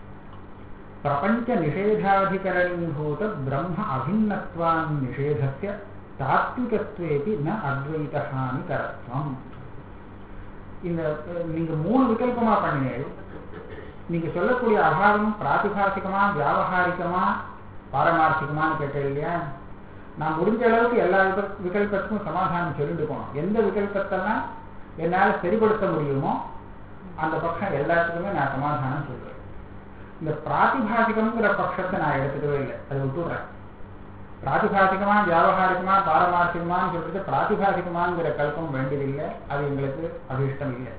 ప్రపంచ నిషేధాధికరణీభూత బ్రహ్మ అభిన్నత్వాన్ నిషేధస్య தாத்விகத்வேபி ந அத்வைத ஹானிகரத்வம் இந்த அஹ், நீங்க மூணு விகல்பமா பண்ணினீங்க நீங்க சொல்லக்கூடிய அபாவம் பிராதிபாசிகமா வியாவகாரிகமா பாரமார்த்திகமான்னு கேட்டேன் இல்லையா நான் முடிஞ்ச அளவுக்கு எல்லா விக- விகல்பத்துக்கும் சமாதானம் சொல்லிட்டு போனோம் எந்த விகல்பத்தெல்லாம் என்னால சரிப்படுத்த முடியுமோ அந்த பக்கம் எல்லாத்துக்குமே நான் சமாதானம் சொல்லுவேன் இந்த பிராதிபாசிகம்ங்கிற பட்சத்தை நான் எடுத்துக்கவே இல்லை அதை விட்டுடுறேன் பிராதிபாசிகமா வியாவகாரிகமா பாரமார்த்திகமான்னு சொல்றது பிராதிபாசிகமாங்கிற கல்பம் வேண்டியதில்லை அது எங்களுக்கு அபிஷ்டம் இல்லை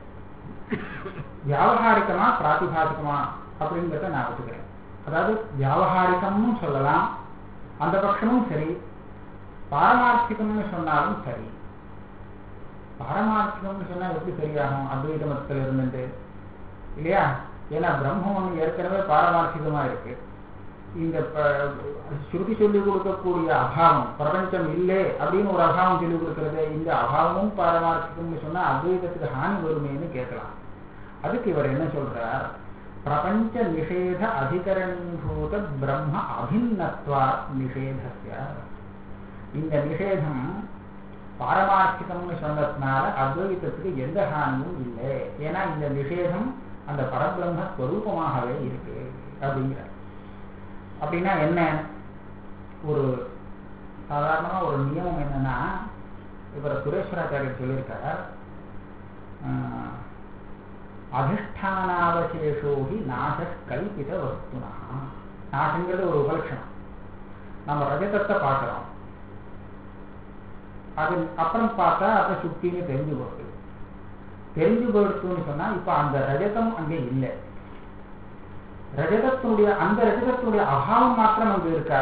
வியாவகாரிகமா பிராதிபாசிகமா அப்படிங்கிறத நான் ஒத்துக்கிறேன் அதாவது வியாவகாரிகம்னு சொல்லலாம் அந்த பட்சமும் சரி பாரமார்த்திகம்னு சொன்னாலும் சரி பாரமார்த்திகம்னு சொன்னா எப்படி சரியாகும் அத்வைத மதத்தில் இருந்துட்டு இல்லையா ஏன்னா பிரம்மம் ஒண்ணு ஏற்கனவே பாரமார்த்திகமா இருக்கு இந்த ப- ஸ்ருதி சொல்லி கொடுக்கக்கூடிய அபாவம் பிரபஞ்சம் இல்லை அப்படின்னு ஒரு அபாவம் சொல்லி கொடுக்கறது இந்த அபாவமும் பாரமார்த்திகம்னு சொன்னா அத்வைதத்துக்கு ஹானி வருமேன்னு கேட்கலாம் அதுக்கு இவர் என்ன சொல்றார் பிரபஞ்ச நிஷேத அதிகரணீபூத பிரம்ம அபிநத்வா நிஷேதஸ்ய இந்த நிஷேதம் பாரமார்த்திகம்னு சொன்னதுனால அத்வைதத்துக்கு எந்த ஹானியும் இல்லை ஏன்னா இந்த நிஷேதம் அந்த பரபிரம்ம ஸ்வரூபமாகவே இருக்கு அப்படிங்கிற அப்படின்னா என்ன ஒரு சாதாரணமா ஒரு நியமம் என்னன்னா இவர் சுரேஸ்வராச்சாரியர் சொல்லியிருக்கார் ஆஹ், அதிஷ்டானாவசேஷோ ஹி நாச கல்பித வஸ்துனா நாசங்கிறது ஒரு உபலட்சணம் நம்ம ரஜதத்தை பார்க்கிறோம் அது அப்புறம் பார்த்தா அப்ப சுத்தின்னு தெரிஞ்சு போகுது தெரிஞ்சு போயிடுச்சுன்னு சொன்னா இப்ப அந்த ரஜதம் அங்கே இல்லை ரஜதத்தினுடைய அந்த ரஜதத்தினுடைய அபாவம் மாத்திரம் அங்க இருக்கா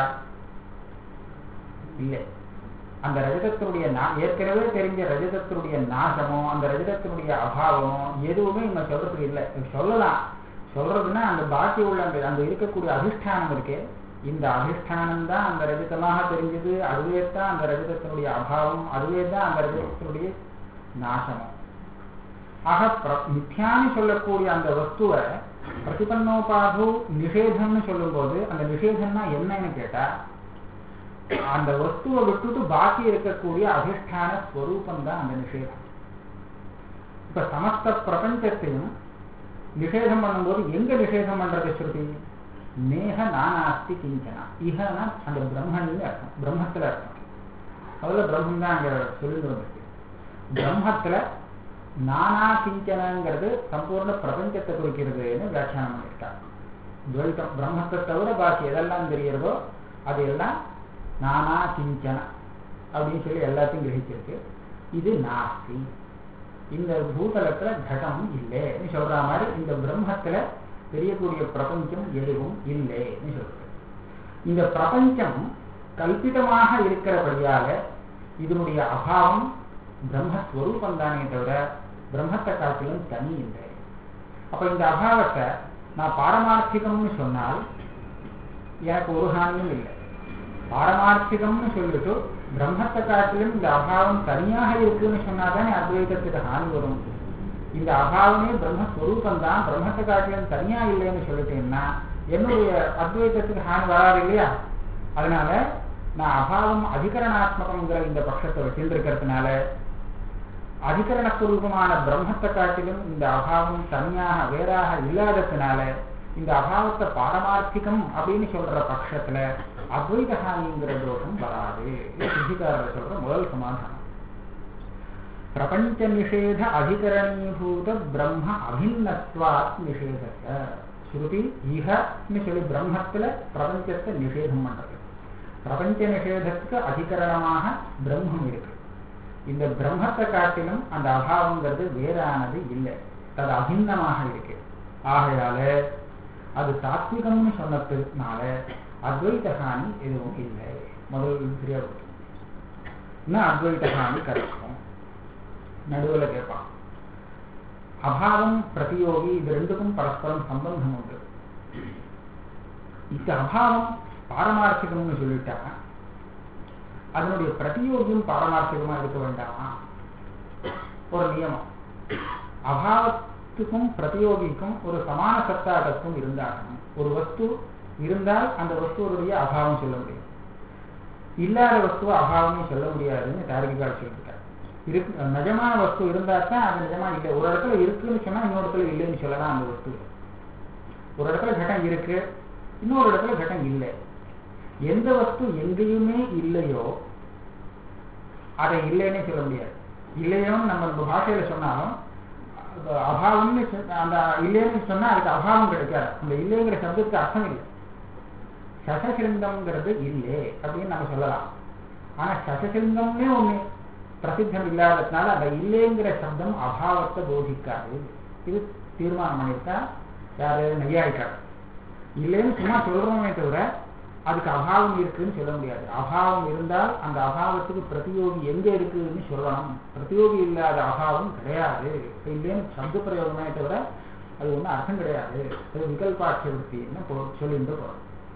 இல்லை அந்த ரஜதத்தினுடைய நா- ஏற்கனவே தெரிஞ்ச ரஜதத்தினுடைய நாசமோ அந்த ரஜதத்தினுடைய அபாவமோ எதுவுமே இங்க சொல்றதுக்கு இல்லை சொல்லலாம் சொல்றதுன்னா அந்த பாக்கி உள்ள அந்த அந்த இருக்கக்கூடிய அதிஷ்டானம் இருக்கே இந்த அதிஷ்டானம் தான் அந்த ரஜதமாக தெரிஞ்சது அதுவே தான் அந்த ரஜதத்தினுடைய அபாவம் அதுவே தான் அந்த ரஜதத்தினுடைய நாசமும் ஆக பிர- மித்யான்னு சொல்லக்கூடிய அந்த வஸ்துவை பிரதிபன்னோபாது நிஷேதம்னு சொல்லும்போது அந்த நிஷேதம்னா என்னன்னு கேட்டா அந்த வஸ்துவை விட்டுட்டு பாக்கி இருக்கக்கூடிய அதிஷ்டான ஸ்வரூபம் தான் அந்த நிஷேதம் இப்ப சமஸ்த பிரபஞ்சத்தையும் நிஷேதம் பண்ணும்போது எங்க நிஷேதம் பண்றது ஸ்ருதி நேக நானாஸ்தி கிஞ்சனா இகனா அந்த பிரம்மன்னு அர்த்தம் பிரம்மத்துல அர்த்தம் அதுல பிரம்மம் தான் அங்க சொல்லிட்டு வந்திருக்கு பிரம்மத்துல நானா கிஞ்சனங்கிறது சம்பூர்ண பிரபஞ்சத்தை குறிக்கிறதுன்னு வியாக்கியானம் பண்ணியிருக்காங்க துவைத்தம் பிரம்மத்தை தவிர பாக்கி எதெல்லாம் தெரியறதோ அது எல்லாம் நானா கிஞ்சன அப்படின்னு சொல்லி எல்லாத்தையும் கிரகிச்சிருக்கு இது நாஸ்தி இந்த பூதலத்துல கடம் இல்லைன்னு சொல்ற மாதிரி இந்த பிரம்மத்துல தெரியக்கூடிய பிரபஞ்சம் எதுவும் இல்லைன்னு சொல்றது இந்த பிரபஞ்சம் கல்பிதமாக இருக்கிறபடியால இதனுடைய அபாவம் பிரம்மஸ்வரூபம் தானே தவிர பிரம்மத்தை காட்டிலும் தனி இல்லை அப்ப இந்த அபாவத்தை நான் பாரமார்த்திகம்னு சொன்னால் எனக்கு ஒரு ஹானியும் இல்லை பாரமார்த்திகம்னு சொல்லிட்டு பிரம்மத்தை காட்டிலும் இந்த அபாவம் தனியாக இருக்குன்னு சொன்னாதானே அத்வைதத்துக்கு ஹானி வரும் இந்த அபாவமே பிரம்மஸ்வரூபம் தான் பிரம்மத்தை காட்டிலும் தனியா இல்லைன்னு சொல்லிட்டேன்னா என்னுடைய அத்வைதத்துக்கு ஹானி வராது இல்லையா அதனால நான் அபாவம் அதிகரணாத்மகம்ங்கிற இந்த பட்சத்தை வச்சிருக்கிறதுனால அதிகரண ஸ்வரூபமான பிரம்மத்தை காட்டிலும் இந்த அபாவம் தனியாக வேறாக இல்லாததுனால இந்த அபாவத்தை பாரமார்த்திகம் அப்படின்னு சொல்ற பட்சத்துல அத்வைதஹானிங்கிற தோஷம் வராது இது சித்திகாரர் சொல்ற முதல் சமாதானம் பிரபஞ்ச நிஷேத அதிகரணீபூத பிரம்ம அபிநத்வாத் நிஷேதத்தை ஸ்ருதி ஈஹன்னு சொல்லி பிரம்மத்துல பிரபஞ்சத்தை நிஷேதம் பண்றது பிரபஞ்ச நிஷேதத்துக்கு அதிகரணமாக பிரம்மம் இருக்கு இந்த பிரம்மத்தை காட்டிலும் அந்த அபாவங்கிறது வேறானது இல்லை அது அபிநமாக இருக்கு ஆகையால அது சாத்விகம்னு சொன்னதுனால அத்வைத ஹானி எதுவும் இல்லை முதல் சரியா போச்சு இன்னும் அத்வைத ஹானி கிடைக்கும் நடுவில் கேட்பான் அபாவம் பிரதியோகி இது ரெண்டுக்கும் பரஸ்பரம் சம்பந்தம் உண்டு இந்த அபாவம் பாரமார்த்திகம்னு சொல்லிட்டா அதனுடைய பிரதியோகியும் பாரமார்த்திகமா இருக்க வேண்டாமா ஒரு நியமம் அபாவத்துக்கும் பிரதியோகிக்கும் ஒரு சமான சத்தாகத்துவம் இருந்தாகணும் ஒரு வஸ்து இருந்தால் அந்த வஸ்துவனுடைய அபாவம் சொல்ல முடியும் இல்லாத வஸ்துவ அபாவமே சொல்ல முடியாதுன்னு தார்கிகால் சொல்லியிருக்காரு இருக்கு நிஜமான வஸ்து இருந்தா தான் அது நிஜமா இல்லை ஒரு இடத்துல இருக்குன்னு சொன்னா இன்னொரு இடத்துல இல்லைன்னு சொல்லலாம் அந்த வஸ்து ஒரு இடத்துல கட்டம் இருக்கு இன்னொரு இடத்துல கட்டம் இல்லை எந்த வஸ்து எங்கேயுமே இல்லையோ அதை இல்லைன்னே சொல்ல முடியாது இல்லையோன்னு நம்ம பாஷையில சொன்னாலும் அபாவம்னு அந்த இல்லைன்னு சொன்னா அதுக்கு அபாவம் கிடைக்காது அந்த இல்லைங்கிற சப்தத்துக்கு அர்த்தம் இல்லை சசசிருங்கம்ங்கிறது இல்லை அப்படின்னு நம்ம சொல்லலாம் ஆனா சசசிருங்கம்னே ஒண்ணு பிரசித்தம் இல்லாததுனால அந்த இல்லைங்கிற சப்தம் அபாவத்தை போதிக்காது இது தீர்மானம் பண்ணியிருக்கா யாரு நையாயிக்காரு இல்லைன்னு சும்மா சொல்றோமே தவிர அதுக்கு அபாவம் இருக்குன்னு சொல்ல முடியாது அபாவம் இருந்தால் அந்த அபாவத்துக்கு பிரதியோகி எங்க இருக்குன்னு சொல்லணும் பிரதியோகி இல்லாத அபாவம் கிடையாது இல்லைன்னு சப்த பிரயோகமே தவிர அது ஒன்றும் அர்த்தம் கிடையாது அது விகல்பாட்ச விற்பின்னு சொல்லிட்டு போறோம்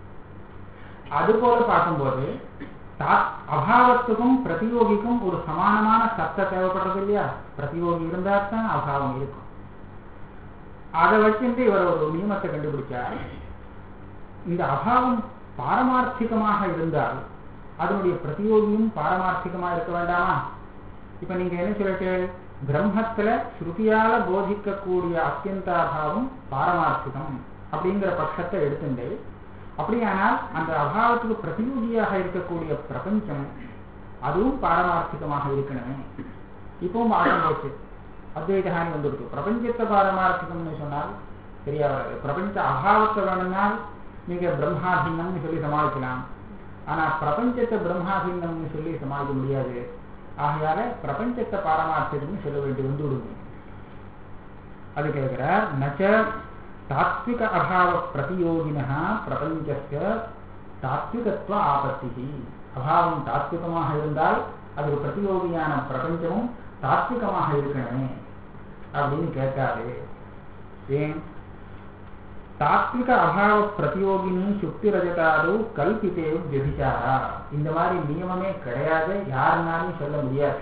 அது போல பார்க்கும்போது அபாவத்துக்கும் பிரதியோகிக்கும் ஒரு சமானமான சத்த தேவைப்படுறது இல்லையா பிரதியோகி இருந்தா தான் அபாவம் இருக்கும் அதை வச்சுட்டு இவர் ஒரு நியமத்தை கண்டுபிடிச்சார் இந்த அபாவம் பாரமார்த்திகமாக இருந்தால் அதனுடைய பிரதியோகியும் பாரமார்த்திகமா இருக்க வேண்டாமா இப்ப நீங்க என்ன சொல்லிட்டு பிரம்மத்துல ஸ்ருதியால போதிக்கக்கூடிய அத்தியந்தாபாவம் பாரமார்த்திகம் அப்படிங்கிற பட்சத்தை எடுத்துட்டு அப்படியானால் அந்த அபாவத்துக்கு பிரதியோகியாக இருக்கக்கூடிய பிரபஞ்சம் அதுவும் பாரமார்த்திகமாக இருக்கணுமே இப்பவும் மாற்றம் போச்சு அத்வைதஹானி வந்துருக்கு பிரபஞ்சத்தை பாரமார்த்திகம்னு சொன்னால் சரியா வராது பிரபஞ்ச அபாவத்தை வேணும்னால் நீங்க பிரம்மாதீனம்னு சொல்லி சமாளிக்கலாம் ஆனா பிரபஞ்சத்தை பிரம்மாதீனம்னு சொல்லி சமாளிக்க முடியாது ஆகையால பிரபஞ்சத்தை பாரமார்த்திகம்னு சொல்ல வேண்டி வந்து விடுங்க அது கேட்கிறார் நச்ச தாத்விக அபாவ பிரதியோகினா பிரபஞ்சஸ்ய தாத்விகத்துவ ஆபத்தி அபாவம் தாத்விகமாக இருந்தால் அதுக்கு பிரதியோகியான பிரபஞ்சமும் தாத்விகமாக இருக்கணுமே அப்படின்னு கேட்காது ஏன் தாத்விக அபாவ பிரதியோகினி சுக்தி ரஜதாது கல்பித்தே விபிச்சாரா இந்த மாதிரி நியமமே கிடையாது யாருனாலும் சொல்ல முடியாது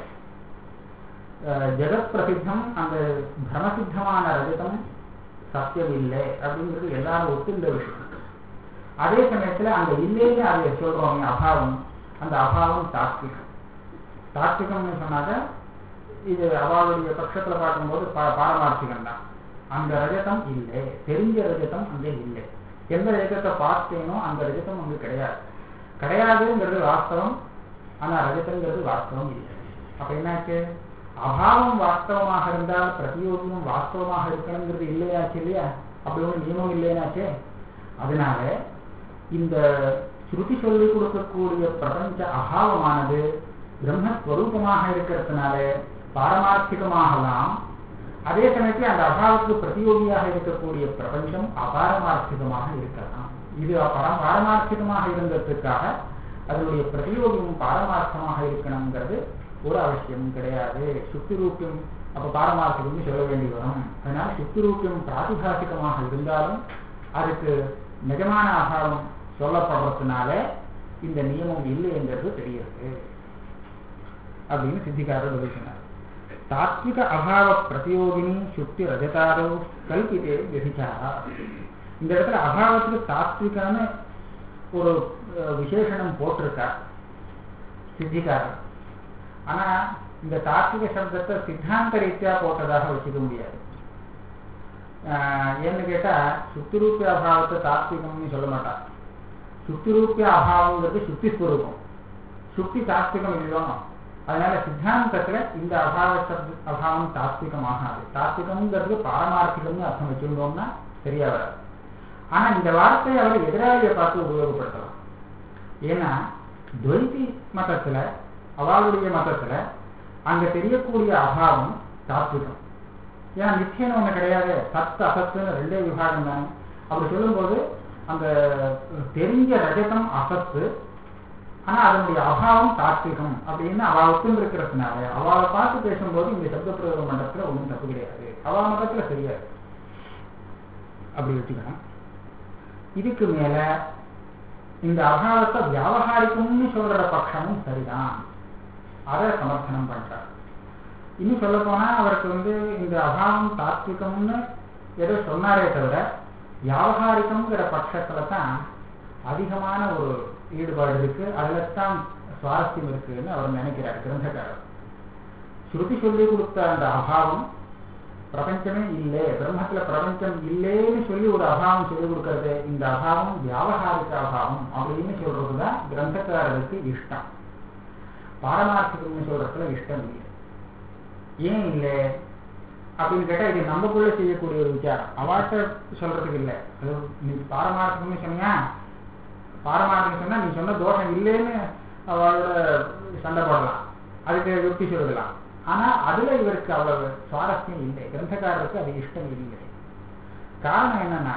ஜெகத் பிரசித்தம் அந்த பிரமசித்தமான ரஜதம் சத்தியம் இல்லை அப்படிங்கிறது எல்லாரும் ஒத்துந்த விஷயம் அதே சமயத்துல அந்த இல்லைன்னு அதை சொல்றோம் அபாவம் அந்த அபாவம் தாத்விகம் தாத்விகம்னு சொன்னாக்க இது அவளுடைய பட்சத்துல பார்க்கும்போது பாரமார்த்திகம் தான் அந்த ரஜதம் இல்லை தெரிஞ்ச ரஜதம் அங்கே இல்லை எந்த ரஜதத்தை பார்த்தேனோ அந்த ரஜதம் அங்கு கிடையாது கிடையாதுங்கிறது வாஸ்தவம் ஆனா ரஜதங்கிறது வாஸ்தவம் இல்லை அப்ப என்னாச்சு அபாவம் வாஸ்தவமாக இருந்தால் பிரதியோகியும் வாஸ்தவமாக இருக்கணுங்கிறது இல்லையாச்சு இல்லையா அப்படி ஒன்றும் நியமம் இல்லையாச்சே அதனால இந்த ஸ்ருதி சொல்லிக் கொடுக்கக்கூடிய பிரபஞ்ச அபாவமானது பிரம்மஸ்வரூபமாக இருக்கிறதுனால பாரமார்த்திகமாகலாம் அதே சமயத்தில் அந்த அபாவத்துக்கு பிரதியோகியாக இருக்கக்கூடிய பிரபஞ்சம் அபாரமார்த்திகமாக இருக்கலாம் இது பரம் பாரமார்த்திகமாக இருந்ததுக்காக அதனுடைய பிரதியோகியும் பாரமார்த்தமாக இருக்கணுங்கிறது ஒரு அவசியம் கிடையாது சுத்தி ரூபியம் அப்ப பாரமார்த்திகம்னு சொல்ல வேண்டி வரும் அதனால சுத்தி ரூபியம் பிராதிபாசிகமாக இருந்தாலும் அதுக்கு நிஜமான அபாவம் சொல்லப்படுறதுனால இந்த நியமம் இல்லைங்கிறது தெரியுது அப்படின்னு சித்திகாரர் பதில் சொன்னார் தாத்விக அபாவ பிரதியோகினி சுக்தி ரஜதாரோ கல்பிதே விதிச்சாரா இந்த இடத்துல அபாவத்துக்கு தாத்விகான ஒரு விசேஷனம் போட்டிருக்கா சித்திக்காரர் ஆனா இந்த தாத்விக சப்தத்தை சித்தாந்த ரீதியா போட்டதாக வச்சுக்க முடியாது ஆஹ் ஏன்னு கேட்டா சுத்திரூப்பிய அபாவத்தை தாத்விகம்னு சொல்ல மாட்டான் சுத்திரூப்பிய அபாவங்கிறது சுத்தி ஸ்வரூபம் சுத்தி தாத்விகம் இல்லையோ அதனால சித்தாந்தத்துல இந்த அபாவ சப்த அபாவம் தாத்விகமாகாது தாத்விகம்ங்கிறது பாரமார்த்திகம்னு அர்த்தம் வச்சிருந்தோம்னா சரியா வராது ஆனா இந்த வார்த்தையை அவர் எதிராளியை பார்த்து உபயோகப்படுத்தலாம் ஏன்னா துவைதி மதத்துல அவளுடைய மதத்துல அங்க தெரியக்கூடிய அபாவம் தாத்விகம் ஏன்னா நிச்சயம் ஒண்ணு கிடையாது சத்து அசத்துன்னு ரெண்டே விபாகம் தானே அப்படி சொல்லும்போது அந்த தெரிஞ்ச ரஜதம் அசத்து ஆனா அதனுடைய அபாவம் தாத்விகம் அப்படின்னு அவ ஒத்துந்து இருக்கிறதுனால அவளை பார்த்து பேசும்போது இந்த சப்த பிரயோக மண்டலத்துல ஒன்றும் தப்பு கிடையாது அவ மதத்துல சரியாது அப்படி வச்சுக்கலாம் இதுக்கு மேல இந்த அபாவத்தை வியாபகாரிக்கம்னு சொல்ற பட்சமும் சரிதான் அதை சமர்த்தனம் பண்றார் இன்னும் சொல்ல போனா அவருக்கு வந்து இந்த அபாவம் தாத்விகம்னு ஏதோ சொன்னாரே தவிர வியாபகாரிகம்ங்கிற பட்சத்துல தான் அதிகமான ஒரு ஈடுபாடு இருக்கு அதுல தான் சுவாரஸ்யம் இருக்குன்னு அவர் நினைக்கிறார் கிரந்தக்காரர் ஸ்ருதி சொல்லி கொடுத்த அந்த அபாவம் பிரபஞ்சமே இல்லை பிரம்மத்துல பிரபஞ்சம் இல்லைன்னு சொல்லி ஒரு அபாவம் சொல்லி கொடுக்கறது இந்த அபாவம் வியாபகாரிக அபாவம் அப்படின்னு சொல்றதுதான் கிரந்தக்காரருக்கு இஷ்டம் பாரமார்த்திகம்னு சொல்றதுல இஷ்டம் இல்லை ஏன் இல்லை அப்படின்னு கேட்டா இது நம்மக்குள்ள செய்யக்கூடிய ஒரு விசாரம் அவாட்ட சொல்றதுக்கு இல்லை அது நீ பாரமார்த்திகம்னு சொன்னியா பாரமார்த்திகம் சொன்னா நீ சொன்ன தோஷம் இல்லைன்னு அவளோட சண்டை போடலாம் அதுக்கு யுக்தி சொல்லலாம் ஆனா அதுல இவருக்கு அவ்வளவு சுவாரஸ்யம் இல்லை கிரந்தக்காரருக்கு அது இஷ்டம் இல்லை காரணம் என்னன்னா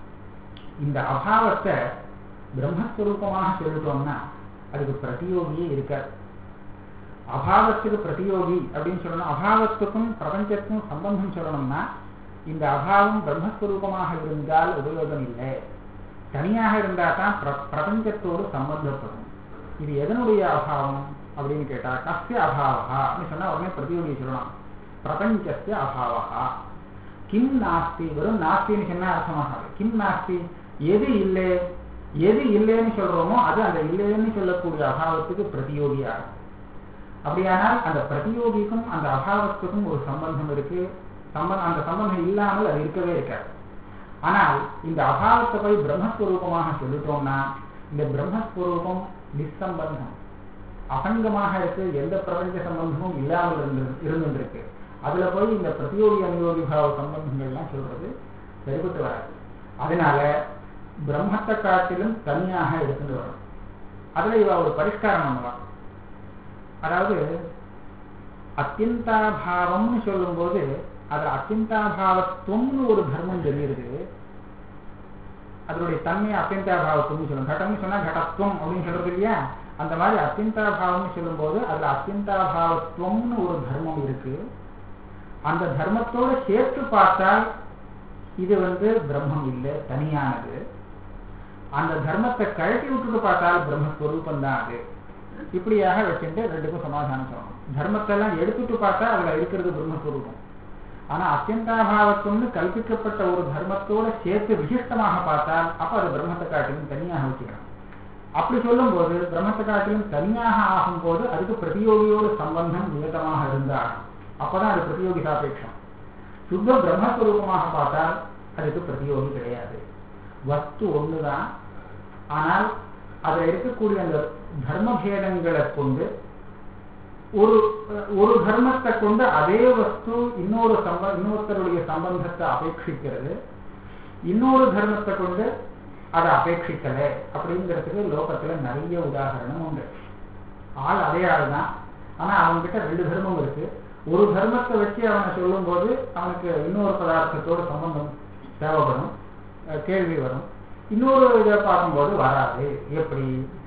இந்த அபாவத்தை பிரம்மஸ்வரூபமாக சொல்லிட்டோம்னா அதுக்கு பிரதியோகியே இருக்காது அபாவத்துக்கு பிரதியோகி அப்படின்னு சொல்லணும் அபாவத்துக்கும் பிரபஞ்சத்துக்கும் சம்பந்தம் சொல்லணும்னா இந்த அபாவம் பிரம்மஸ்வரூபமாக இருந்தால் உபயோகம் இல்லை தனியாக இருந்தா தான் பிரபஞ்சத்தோடு சம்பந்தப்படும் இது எதனுடைய அபாவம் அப்படின்னு கேட்டா கஸ்ய அபாவா அப்படின்னு சொன்னா உடனே பிரதியோகி சொல்லலாம் பிரபஞ்சஸ்ய அபாவா கிம் நாஸ்தி வெறும் நாஸ்தின்னு சொன்னா அர்த்தமாகாது கிம் நாஸ்தி எது இல்லை எது இல்லைன்னு சொல்றோமோ அது அந்த இல்லைன்னு சொல்லக்கூடிய அபாவத்துக்கு பிரதியோகியாகும் அப்படியானால் அந்த பிரதியோகிக்கும் அந்த அபாவத்துக்கும் ஒரு சம்பந்தம் இருக்கு சம்பந்தம் அந்த சம்பந்தம் இல்லாமல் அது இருக்கவே இருக்காது ஆனால் இந்த அபாவத்தை போய் பிரம்மஸ்வரூபமாக சொல்லிட்டோம்னா இந்த பிரம்மஸ்வரூபம் நிசம்பந்தம் அசங்கமாக இருக்கு எந்த பிரபஞ்ச சம்பந்தமும் இல்லாமல் இருந்து இருந்துருக்கு அதுல போய் இந்த பிரதியோகி அனுயோகி பாவ சம்பந்தங்கள்லாம் சொல்றது சரிபட்டு வராது அதனால பிரம்மத்தை காட்டிலும் தனியாக எடுத்துட்டு வரும் அதுல இவ ஒரு பரிஷ்காரம் பண்ணுவான் அதாவது அத்தியந்தாபாவம்னு சொல்லும்போது அதுல அத்தியந்தாபாவத்துவம்னு ஒரு தர்மம் தெரியுது அதனுடைய தன்மை அத்தியந்தாபாவத்துவம்னு சொல்லும் கடம்னு சொன்னா கடத்துவம் அப்படின்னு சொல்றது இல்லையா அந்த மாதிரி அத்தியந்தாபாவம்னு சொல்லும்போது அதுல அத்தியந்தாபாவத்துவம்னு ஒரு தர்மம் இருக்கு அந்த தர்மத்தோட சேர்த்து பார்த்தால் இது வந்து பிரம்மம் இல்லை தனியானது அந்த தர்மத்தை கழட்டி விட்டுட்டு பார்த்தால் பிரம்மஸ்வரூபம் தான் அது இப்படியாக வச்சுட்டு ரெண்டுக்கும் சமாதானம் சொல்லணும் தர்மத்தெல்லாம் எடுத்துட்டு பார்த்தா அதுல இருக்கிறது பிரம்மஸ்வரூபம் ஆனா அத்தியந்தாபாவத்துவம்னு கல்பிக்கப்பட்ட ஒரு தர்மத்தோட சேர்த்து விசிஷ்டமாக பார்த்தால் அப்ப அது பிரம்மத்தை காட்டிலும் தனியாக வச்சுக்கணும் அப்படி சொல்லும் போது பிரம்மத்தை காட்டிலும் தனியாக ஆகும் போது அதுக்கு பிரதியோகியோட சம்பந்தம் நியதமாக இருந்தால் அப்பதான் அது பிரதியோகி சாபேட்சம் சுத்த பிரம்மஸ்வரூபமாக பார்த்தால் அதுக்கு பிரதியோகி கிடையாது வஸ்து ஒண்ணுதான் ஆனால் அதுல இருக்கக்கூடிய அந்த தர்ம பேதங்களை கொண்டு ஒரு ஒரு தர்மத்தை கொண்டு அதே வஸ்து இன்னொரு சம்ப இன்னொருத்தருடைய சம்பந்தத்தை அபேட்சிக்கிறது இன்னொரு தர்மத்தை கொண்டு அதை அபேட்சிக்கல அப்படிங்கிறதுக்கு லோகத்துல நிறைய உதாரணம் உண்டு ஆள் அதே ஆள் தான் ஆனா அவன்கிட்ட ரெண்டு தர்மம் இருக்கு ஒரு தர்மத்தை வச்சு அவனை சொல்லும் போது அவனுக்கு இன்னொரு பதார்த்தத்தோடு சம்பந்தம் தேவைப்படும் கேள்வி வரும் இன்னொரு இதை பார்க்கும்போது வராது எப்படி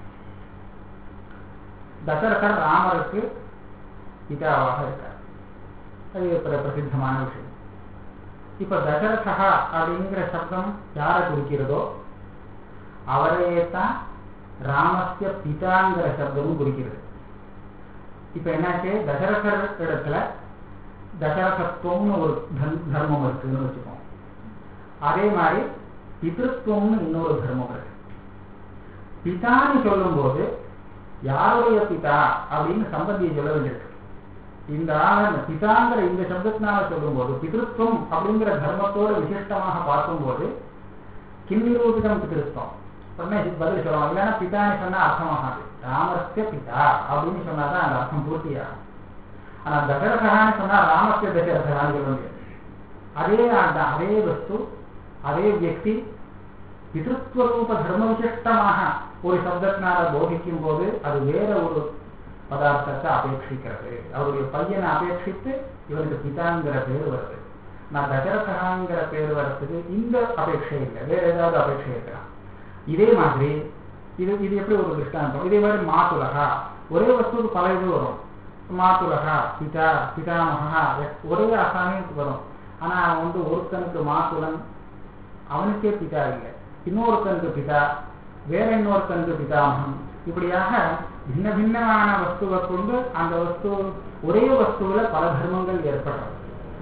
தசரதர் ராமருக்கு பிதாவாக இருக்கார் அது பிரசித்தமான விஷயம் இப்ப தசரதா அப்படிங்கிற சப்தம் யாரை குறிக்கிறதோ அவரையே தான் ராமஸ்ய பிதாங்கிற சப்தமும் குறிக்கிறது இப்ப என்னாச்சு தசரதர் இடத்துல தசரதத்துவம்னு ஒரு தர்மம் இருக்குன்னு வச்சுக்கோம் அதே மாதிரி பிதிருத்துவம்னு இன்னொரு தர்மம் இருக்கு பிதான்னு சொல்லும் போது யாருடைய பிதா அப்படின்னு சம்பந்தியை சொல்ல வேண்டியிருக்கு இந்த ஆள பிதாங்கிற இந்த சப்தத்தினால சொல்லும்போது பிதிருத்துவம் அப்படிங்கிற தர்மத்தோட விசிஷ்டமாக பார்க்கும்போது கிண்ணிரூபிதம் பிதிருத்தம் உடனே இதுக்கு பதில் சொல்லலாம் இல்லைன்னா பிதான்னு சொன்னா அர்த்தமாகாது ராமஸ்ய பிதா அப்படின்னு சொன்னாதான் அந்த அர்த்தம் பூர்த்தியாகும் ஆனா தசரதான்னு சொன்னா ராமஸ்ய தசரதான்னு சொல்ல முடியாது அதே ஆண்ட அதே வஸ்து அதே வியக்தி பிதிருத்வரூப தர்ம விசிஷ்டமாக ஒரு சப்தத்தினால போதிக்கும் போது அது வேற ஒரு பதார்த்தத்தை அபேட்சிக்கிறது அவருடைய பையனை அபேட்சித்து இவருக்கு பிதாங்கிற பேர் வருது நான் தசரதகாங்கிற பேர் வர்றதுக்கு இந்த அபேட்சை இல்லை வேற ஏதாவது அபேட்சை இருக்கலாம் இதே மாதிரி இது இது எப்படி ஒரு திருஷ்டாந்தம் இதே மாதிரி மாத்துலகா ஒரே வஸ்துக்கு பல இது வரும் மாத்துலகா பிதா பிதாமகா ஒரே அசாமிக்கு வரும் ஆனா அவன் வந்து ஒருத்தனுக்கு மாத்துலன் அவனுக்கே பிதா இல்லை இன்னொருத்தனுக்கு பிதா வேற இன்னொருத்தனுக்கு பிதாமகன் இப்படியாக பின்ன பின்னமான வஸ்துவை கொண்டு அந்த வஸ்து ஒரே வஸ்துவில பல தர்மங்கள் ஏற்படுறது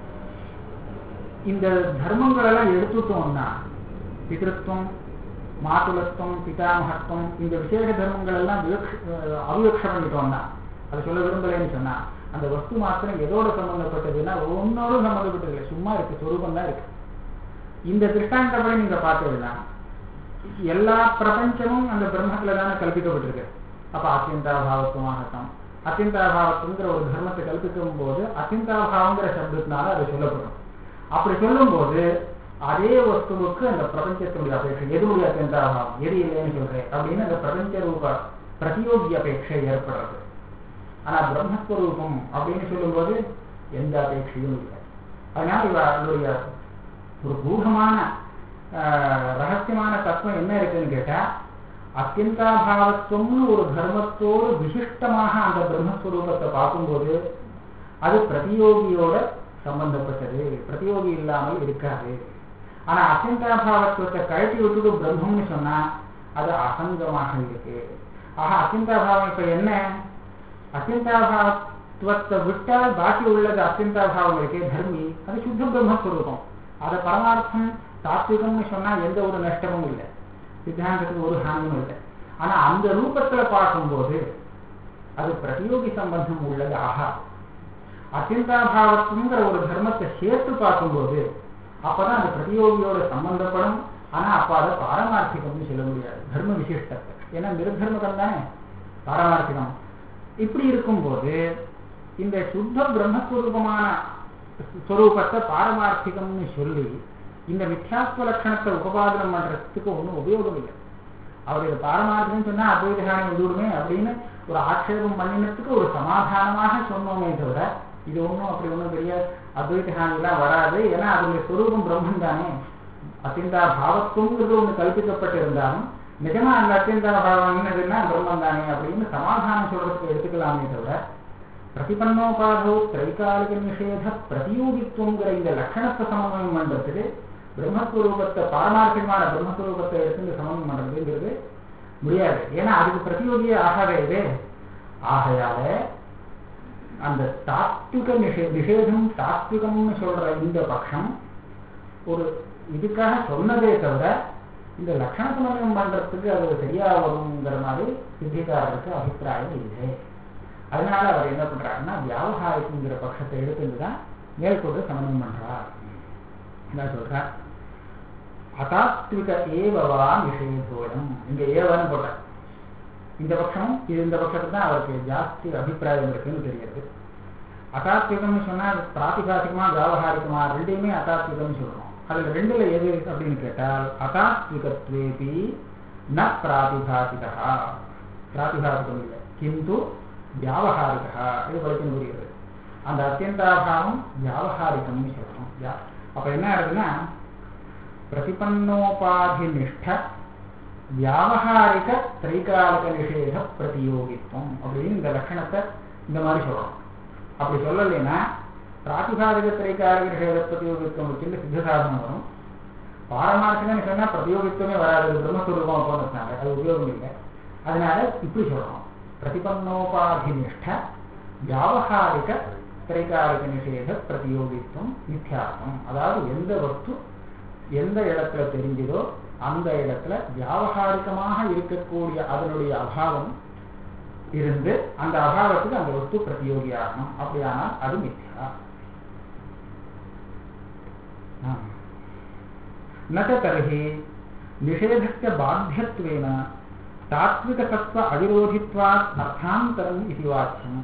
இந்த தர்மங்கள் எல்லாம் எடுத்துட்டோம்னா பிதிருத்துவம் மாதுலத்துவம் பிதாமகத்துவம் இந்த விசேஷ தர்மங்கள் எல்லாம் அவிவக்ஷம் பண்ணிட்டோம்னா அதை சொல்ல விரும்பலைன்னு சொன்னா அந்த வஸ்து மாத்திரம் எதோட சம்பந்தப்பட்டதுன்னா ஒன்னோட சம்பந்தப்பட்டது இல்லை சும்மா இருக்கு சொரூபம் தான் இருக்கு இந்த திருஷ்டாந்தப்படி நீங்க பார்த்தீங்கன்னா எல்லா பிரபஞ்சமும் அந்த பிரம்மத்துல தானே கல்பிக்கப்பட்டிருக்கு அப்ப அத்தியந்தாபாவத்துவமாகட்டும் அத்தியந்தாபாவத்துங்கிற ஒரு தர்மத்தை கல்பிக்கும் போது அத்தியந்தாபாவங்கிற சப்தத்தினால அது சொல்லப்படும் அப்படி சொல்லும் போது அதே வஸ்துவுக்கு அந்த பிரபஞ்சத்தினுடைய அபேட்சை எதுவுடைய அத்தியந்தாபாவம் எது இல்லைன்னு சொல்றேன் அப்படின்னு அந்த பிரபஞ்ச ரூப பிரதியோகி அபேட்சை ஏற்படுறது ஆனா பிரம்மஸ்வரூபம் அப்படின்னு சொல்லும்போது எந்த அபேட்சையும் இல்லை அதனால இவருடைய ஒரு கூகமான ரகசியமான தத்துவம் என்ன இருக்குன்னு கேட்டா அத்தியந்தாபாவத்துவம்னு ஒரு தர்மத்தோடு விசிஷ்டமாக அந்த பிரம்மஸ்வரூபத்தை பார்க்கும்போது அது பிரதியோகியோட சம்பந்தப்பட்டது பிரதியோகி இல்லாமல் இருக்காது ஆனா அத்தியந்தாபாவத்துவத்தை கழட்டி விட்டுட்டு பிரம்மம்னு சொன்னா அது அசங்கமாக இருக்கு ஆக அத்தியந்தாபாவம் இப்ப என்ன அத்தியந்தாபாவத்துவத்தை விட்டால் பாக்கி உள்ளது அத்தியந்தாபாவம் இருக்கே தர்மி அது சுத்த பிரம்மஸ்வரூபம் அதை பரமார்த்தம் தாத்விகம்னு சொன்னா எந்த ஒரு நஷ்டமும் இல்லை சித்தாந்தத்துக்கு ஒரு ஹானியும் இல்லை ஆனா அந்த ரூபத்துல பார்க்கும்போது அது பிரதியோகி சம்பந்தம் உள்ளது ஆகா அத்தியந்தாபாவத்துங்கிற ஒரு தர்மத்தை சேர்த்து பார்க்கும்போது அப்பதான் அந்த பிரதியோகியோட சம்பந்தப்படும் ஆனா அப்ப அதை பாரமார்த்திகம்னு சொல்ல முடியாது தர்ம விசிஷ்டத்தை ஏன்னா நிர்தர்மகம் தானே பாரமார்த்திகம் இப்படி இருக்கும்போது இந்த சுத்த பிரம்மஸ்வரூபமான ஸ்வரூபத்தை பாரமார்த்திகம்னு சொல்லி இந்த மித்யாத்வ லட்சணத்தை உபபாதனம் பண்றதுக்கு ஒன்றும் உபயோகம் இல்லை அவர் இது பாரமார்த்திகம் சொன்னா அத்வைதகானி வந்துவிடுமே அப்படின்னு ஒரு ஆட்சேபம் பண்ணினத்துக்கு ஒரு சமாதானமாக சொன்னோமே தவிர இது ஒன்றும் அப்படி ஒன்றும் பெரிய அத்வைத ஹானிலாம் வராது ஏன்னா அதனுடைய ஸ்வரூபம் பிரம்மன் தானே அத்தியந்தா பாவத்துவங்கிறது ஒன்று கல்பிக்கப்பட்டு இருந்தாலும் நிஜமா அந்த அத்தியந்தா பாவம் என்னதுன்னா பிரம்மன் தானே அப்படின்னு சமாதானம் சொல்றதுக்கு எடுத்துக்கலாமே தவிர பிரதிபன்னோபாதோ திரைகாலிக நிஷேத பிரதியோகித்துவங்கிற இந்த லட்சணத்தை சமன்வயம் பண்றதுக்கு பிரம்மஸ்வரூபத்தை பாரமார்த்திகமான பிரம்மஸ்வரூபத்தை எடுத்து சமன்வயம் பண்றதுங்கிறது முடியாது ஏன்னா அதுக்கு பிரதியோகியே ஆகாத இது ஆகையால அந்த தாத்விக நிஷே நிஷேதம் தாத்விகம்னு சொல்ற இந்த பட்சம் ஒரு இதுக்காக சொன்னதே தவிர இந்த லட்சண சமன்வயம் பண்றதுக்கு அது சரியா வருங்கிற மாதிரி சித்திகாரருக்கு அபிப்பிராயம் இல்லை அதனால அவர் என்ன பண்றாருன்னா வியாபகாரிக்குங்கிற பட்சத்தை எடுத்துட்டு தான் மேற்கொண்டு சமன்வயம் பண்றார் என்ன சொல்றார் அதாத்விக ஏவவா நிஷேதோயம் இங்க ஏவன்னு போட்டார் இந்த பட்சம் இது இந்த பட்சத்துக்கு தான் அவருக்கு ஜாஸ்தி அபிப்பிராயம் இருக்குன்னு தெரியுது அதாத்விகம்னு சொன்னா பிராத்திகாசிகமா வியாபகாரிகமா ரெண்டையுமே அதாத்விகம்னு சொல்றோம் அதுல ரெண்டுல எது அப்படின்னு கேட்டால் அதாத்விகத்வேபி ந பிராதிபாசிகா பிராதிபாசிகம் இல்லை கிந்து வியாபகாரிகா இது படிக்கணும் புரியுது அந்த அத்தியந்தாபாவம் வியாபகாரிகம்னு சொல்றோம் அப்ப என்ன ஆகுதுன்னா பிரதிபன்னோபாதி நிஷ்ட வியாபகாரிக திரைகாலக நிஷேத பிரதியோகித்துவம் அப்படின்னு இந்த லட்சணத்தை இந்த மாதிரி சொல்லணும் அப்படி சொல்லலைன்னா பிராத்திபாதிக திரைகாலிக நிஷேத பிரதியோகித்துவம் வச்சுட்டு சித்த சாதனம் வரும் பாரமார்த்திகம்னு சொன்னா பிரதியோகித்துவமே வராது பிரம்மஸ்வரூபம் போனதுனால அது உபயோகம் இல்லை அதனால இப்படி சொல்லணும் பிரதிபன்னோபாதி நிஷ்ட வியாபகாரிக திரைகாலிக நிஷேத பிரதியோகித்துவம் மித்யார்த்தம் அதாவது எந்த வஸ்து எந்த இடத்துல தெரிஞ்சதோ அந்த இடத்துல வியாபகாரிகமாக இருக்கக்கூடிய அதனுடைய அபாவம் இருந்து அந்த அபாவத்துக்கு அந்த வஸ்து பிரதியோகியாகணும் அப்படியானால் அது மித்யா न च तर्हि निषेधस्य बाध्यत्वेन तात्विकसत्त्व अविरोधित्वात् अर्थान्तरम् इति वाच्यम्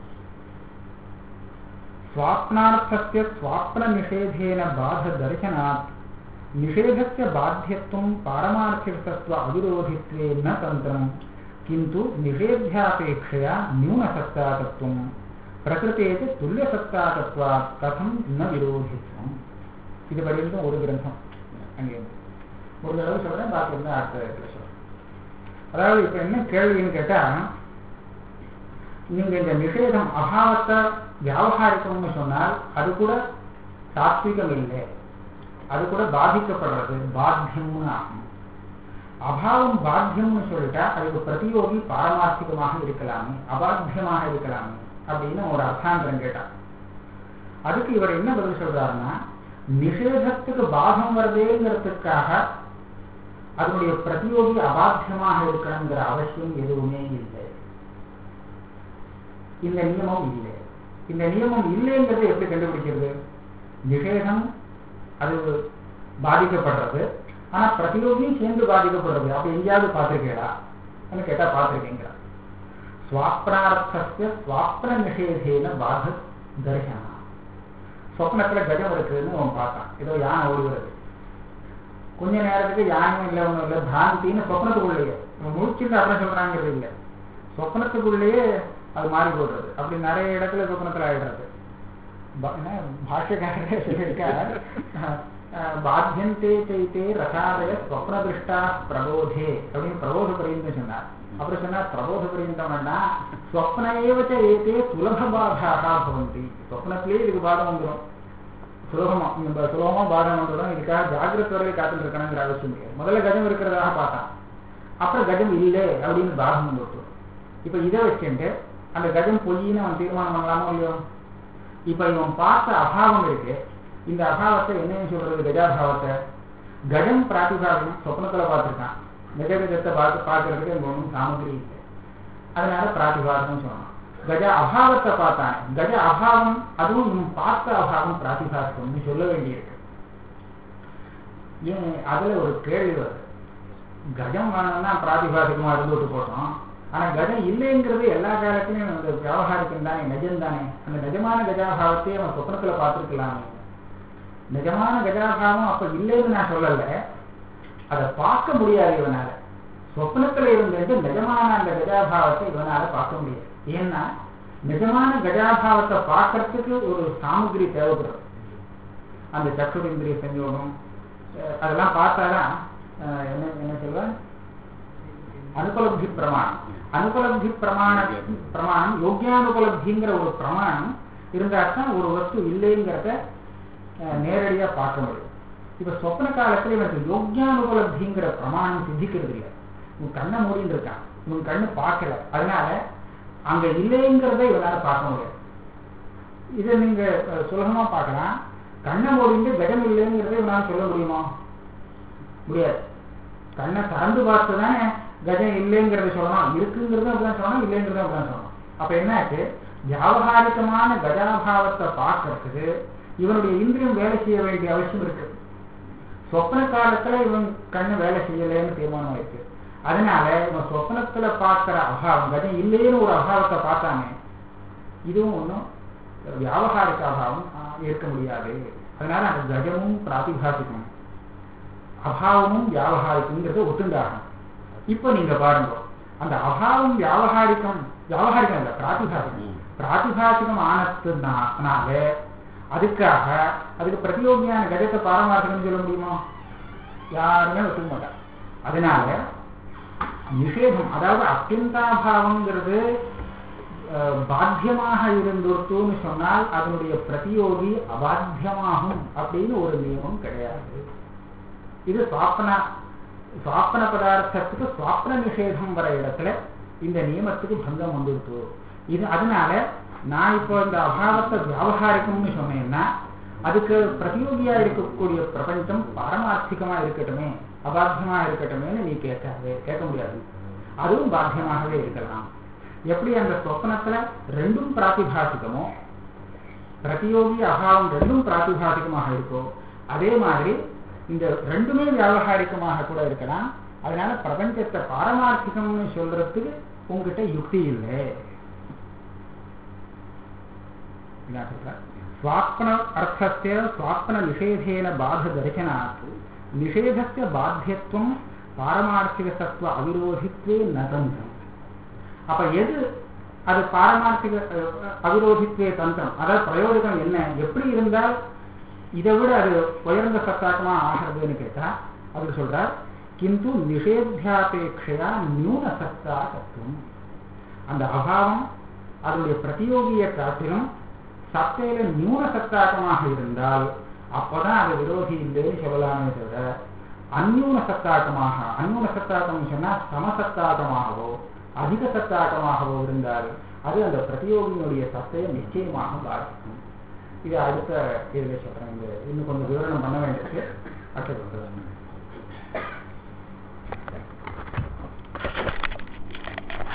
स्वाप्नार्थस्य स्वाप्ननिषेधेन बाधदर्शनात् निषेधस्य बाध्यत्वं पारमार्थिकसत्त्व अविरोधित्वे न तन्त्रम् किन्तु निषेध्यापेक्षया न्यूनसत्तातत्वं प्रकृते च तुल्यसत्तातत्वात् कथं न विरोधित्वम् இது வரையிலும் ஒரு கிரந்தம் அங்கே ஒரு தடவை சொல்றேன் பாக்கி இருந்தா அடுத்த இடத்துல சொல்றேன் அதாவது இப்ப என்ன கேள்வின்னு கேட்டா நீங்க இந்த நிஷேதம் அபாவத்தை வியாபகாரிக்கம்னு சொன்னால் அது கூட சாத்விகம் இல்லை அது கூட பாதிக்கப்படுறது பாத்தியம்னு ஆகும் அபாவம் பாத்தியம்னு சொல்லிட்டா அதுக்கு பிரதியோகி பாரமார்த்திகமாக இருக்கலாமே அபாத்தியமாக இருக்கலாமே அப்படின்னு ஒரு அர்த்தாந்திரம் கேட்டா அதுக்கு இவர் என்ன பதில் சொல்றாருன்னா நிஷேதத்துக்கு பாதம் வருதேங்கிறதுக்காக அதனுடைய பிரதியோகி அபாத்தியமாக இருக்கணுங்கிற அவசியம் எதுவுமே இல்லை இந்த நியமம் இல்லை இந்த நியமம் இல்லைங்கிறத எப்படி கண்டுபிடிக்கிறது நிஷேதம் அது பாதிக்கப்படுறது ஆனா பிரதியோகியும் சேர்ந்து பாதிக்கப்படுறது அப்ப எங்கேயாவது பார்த்திருக்கீங்களா கேட்டா பார்த்திருக்கீங்களா ஸ்வாப்னார்த்தஸ்ய ஸ்வாப்ன நிஷேதேன பாத தரிசனம் சொப்னத்துல கஜம் இருக்குதுன்னு அவன் பார்த்தான் ஏதோ யானை ஓடுகிறது கொஞ்ச நேரத்துக்கு யானையும் இல்லை ஒன்றும் இல்லை பிராந்தின்னு சொப்னத்துக்குள்ளேயே முடிச்சுட்டு அப்புறம் சொல்றாங்கிறது இல்லை சொப்னத்துக்குள்ளேயே அது மாறி போடுறது அப்படி நிறைய இடத்துல சொப்னத்துல ஆயிடுறது பாஷ்யக்காரரே சொல்லியிருக்கார் பாத்தியந்தே சைத்தே ரசாதய ஸ்வப்ன திருஷ்டா பிரபோதே அப்படின்னு பிரபோத பரியந்தம் சொன்னார் அப்புறம் சொன்னார் பிரபோத பரியந்தம்னா ஸ்வப்ன ஏவச்ச ஏதே சுலப பாதாக பவந்தி சொப்னத்திலேயே இதுக்கு பாதம் வந்துடும் சுலபமா இந்த சுலபமா பாதம் வந்துடும் இதுக்காக ஜாகிரத வரையில் காத்துட்டு இருக்கணுங்கிற அவசியம் இல்லை முதல்ல கஜம் இருக்கிறதாக பார்த்தான் அப்புறம் கஜம் இல்லை அப்படின்னு பாதம் வந்துட்டு இப்ப இதை வச்சுட்டு அந்த கஜம் பொய்ன்னு அவன் தீர்மானம் பண்ணலாமோ இல்லையோ இப்ப இவன் பார்த்த அபாவம் இருக்கு இந்த அபாவத்தை என்னன்னு சொல்றது கஜாபாவத்தை கஜம் பிராத்திபாகம் சொப்னத்துல பார்த்திருக்கான் கஜ கஜத்தை பார்த்து பார்க்கறதுக்கு இங்க ஒன்றும் சாமகிரி இல்லை அதனால பிராத்திபாகம் சொல்லணும் கஜ அபாவத்தை பார்த்தானே கஜ அபாவம் அதுவும் இவன் பார்த்த அபாவம் பிராத்திபாகம்னு சொல்ல வேண்டியிருக்கு ஏன் அதுல ஒரு கேள்வி வருது கஜம் வேணும்னா பிராத்திபாதிகமா இருந்துட்டு போட்டோம் ஆனா கஜம் இல்லைங்கிறது எல்லா காலத்திலையும் அந்த வியாபாரிக்கம் தானே நிஜம் தானே அந்த நிஜமான கஜாபாவத்தையே அவன் சொப்னத்துல பார்த்துருக்கலாமே நிஜமான கஜாபாவம் அப்ப இல்லைன்னு நான் சொல்லல அதை பார்க்க முடியாது இவனால சொப்னத்துல இருந்துட்டு நிஜமான அந்த கஜாபாவத்தை இவனால பார்க்க முடியாது ஏன்னா நிஜமான கஜாபாவத்தை பார்க்கறதுக்கு ஒரு சாமகிரி தேவைப்படுறது அந்த சக்குரிந்திரிய சஞ்சோகம் அதெல்லாம் பார்த்தாதான் என்ன என்ன சொல்லுவேன் அனுபலப்தி பிரமாணம் அனுபலப்தி பிரமாண பிரமாணம் யோகியானுபலப்திங்கிற ஒரு பிரமாணம் இருந்தால்தான் ஒரு வஸ்து இல்லைங்கிறத நேரடியா பார்க்க முடியும் இப்ப சொப்ன காலத்துல இவனுக்கு யோகியானுபலப்திங்கிற பிரமாணம் சித்திக்கிறது இல்லை உன் கண்ணை மூடின்னு இருக்கான் உன் கண்ணு பார்க்கல அதனால அங்க இல்லைங்கிறத இவனால பார்க்க முடியாது இதை நீங்க சுலகமா பார்க்கலாம் கண்ணை மூடிட்டு கஜம் இல்லைங்கிறத இவனால சொல்ல முடியுமா முடியாது கண்ணை திறந்து பார்த்து தானே கஜம் இல்லைங்கிறத சொல்லணும் இருக்குங்கிறத அப்படிதான் சொல்லணும் இல்லைங்கிறத அப்படிதான் சொல்லணும் அப்ப என்ன ஆச்சு வியாபகாரிகமான கஜாபாவத்தை பார்க்கறதுக்கு இவனுடைய இந்திரியம் வேலை செய்ய வேண்டிய அவசியம் இருக்கு சொப்ன காலத்துல இவன் கண்ணு வேலை செய்யலைன்னு தீர்மானம் இருக்கு அதனால இவன் சொப்னத்துல பார்க்கிற அபாவம் கஜம் இல்லைன்னு ஒரு அபாவத்தை பார்த்தானே இதுவும் ஒன்றும் வியாபகாரிக அபாவம் இருக்க முடியாது அதனால அந்த கஜமும் பிராத்திபாசிக்கும் அபாவமும் வியாபகாரிக்கம்ங்கிறத ஒத்துண்டாகணும் இப்ப நீங்க பாருங்க அந்த அபாவம் வியாபகாரிக்கம் வியாபகாரிக்கம் இல்ல பிராத்திபாசிகம் பிராத்திபாசிகம் ஆனதுனால அதுக்காக அதுக்கு பிரதியோகியான கஜத்தை பாரமார்த்தம்னு சொல்ல முடியுமா யாருமே ஒத்துக்க மாட்டாங்க அதனால நிஷேதம் அதாவது அத்தியந்தாபாவம்ங்கிறது பாத்தியமாக இருந்துருத்துன்னு சொன்னால் அதனுடைய பிரதியோகி அபாத்தியமாகும் அப்படின்னு ஒரு நியமம் கிடையாது இது சுவாப்பன சுவாப்பன பதார்த்தத்துக்கு சுவாப்பன நிஷேதம் வர இடத்துல இந்த நியமத்துக்கு பங்கம் வந்துடுத்து இது அதனால நான் இப்போ இந்த அபாவத்தை வியாபகாரிக்கம்னு சொன்னேன்னா அதுக்கு பிரதியோகியா இருக்கக்கூடிய பிரபஞ்சம் பாரமார்த்திகமா இருக்கட்டுமே அபாத்தியமா இருக்கட்டுமேன்னு நீ கேட்காது கேட்க முடியாது அதுவும் பாத்தியமாகவே இருக்கலாம் எப்படி அந்த சொப்னத்துல ரெண்டும் பிராத்திபாசிகமோ பிரதியோகி அபாவம் ரெண்டும் பிராத்திபாசிகமாக இருக்கோ அதே மாதிரி இந்த ரெண்டுமே வியாபகாரிகமாக கூட இருக்கலாம் அதனால பிரபஞ்சத்தை பாரமார்த்திகம்னு சொல்றதுக்கு உங்ககிட்ட யுக்தி இல்லை என்ன சொல்றார் स्वाप्न अर्थस्य स्वाप्न निषेधेन बाध दर्शनात् निषेधस्य बाध्यत्वं பாரமார்த்திகசத்துவ அவிரோதித்வே நதந்தம் அப்ப எது அது பாரமார்த்திக அஹ், அவிரோதித்வே தந்திரம் அதாவது பிரயோஜனம் என்ன எப்படி இருந்தால் இதை விட அது உயர்ந்த சத்தாக்கமா ஆகிறதுன்னு கேட்டா அவர் சொல்றார் கிந்து நிஷேத்தியாபேட்சையா நியூன சத்தா தத்துவம் அந்த அபாவம் அதனுடைய பிரதியோகியை காட்டிலும் சத்தையில நியூன சத்தாக்கமாக இருந்தால் அப்பதான் அது விரோதி இல்லைன்னு சொல்லலாமே தவிர அந்யூன சத்தாக்கமாக அந்யூன சத்தாக்கம் சொன்னா சமசத்தாக்கமாகவோ அதிக சத்தாக்கமாகவோ இருந்தால் அது அந்த பிரதியோகியினுடைய சத்தையை நிச்சயமாக பாதிக்கும் இது அடுத்த இதில் சொல்றேன் இந்த இன்னும் கொஞ்சம் விவரணம் பண்ண வேண்டியிருக்கு அடுத்த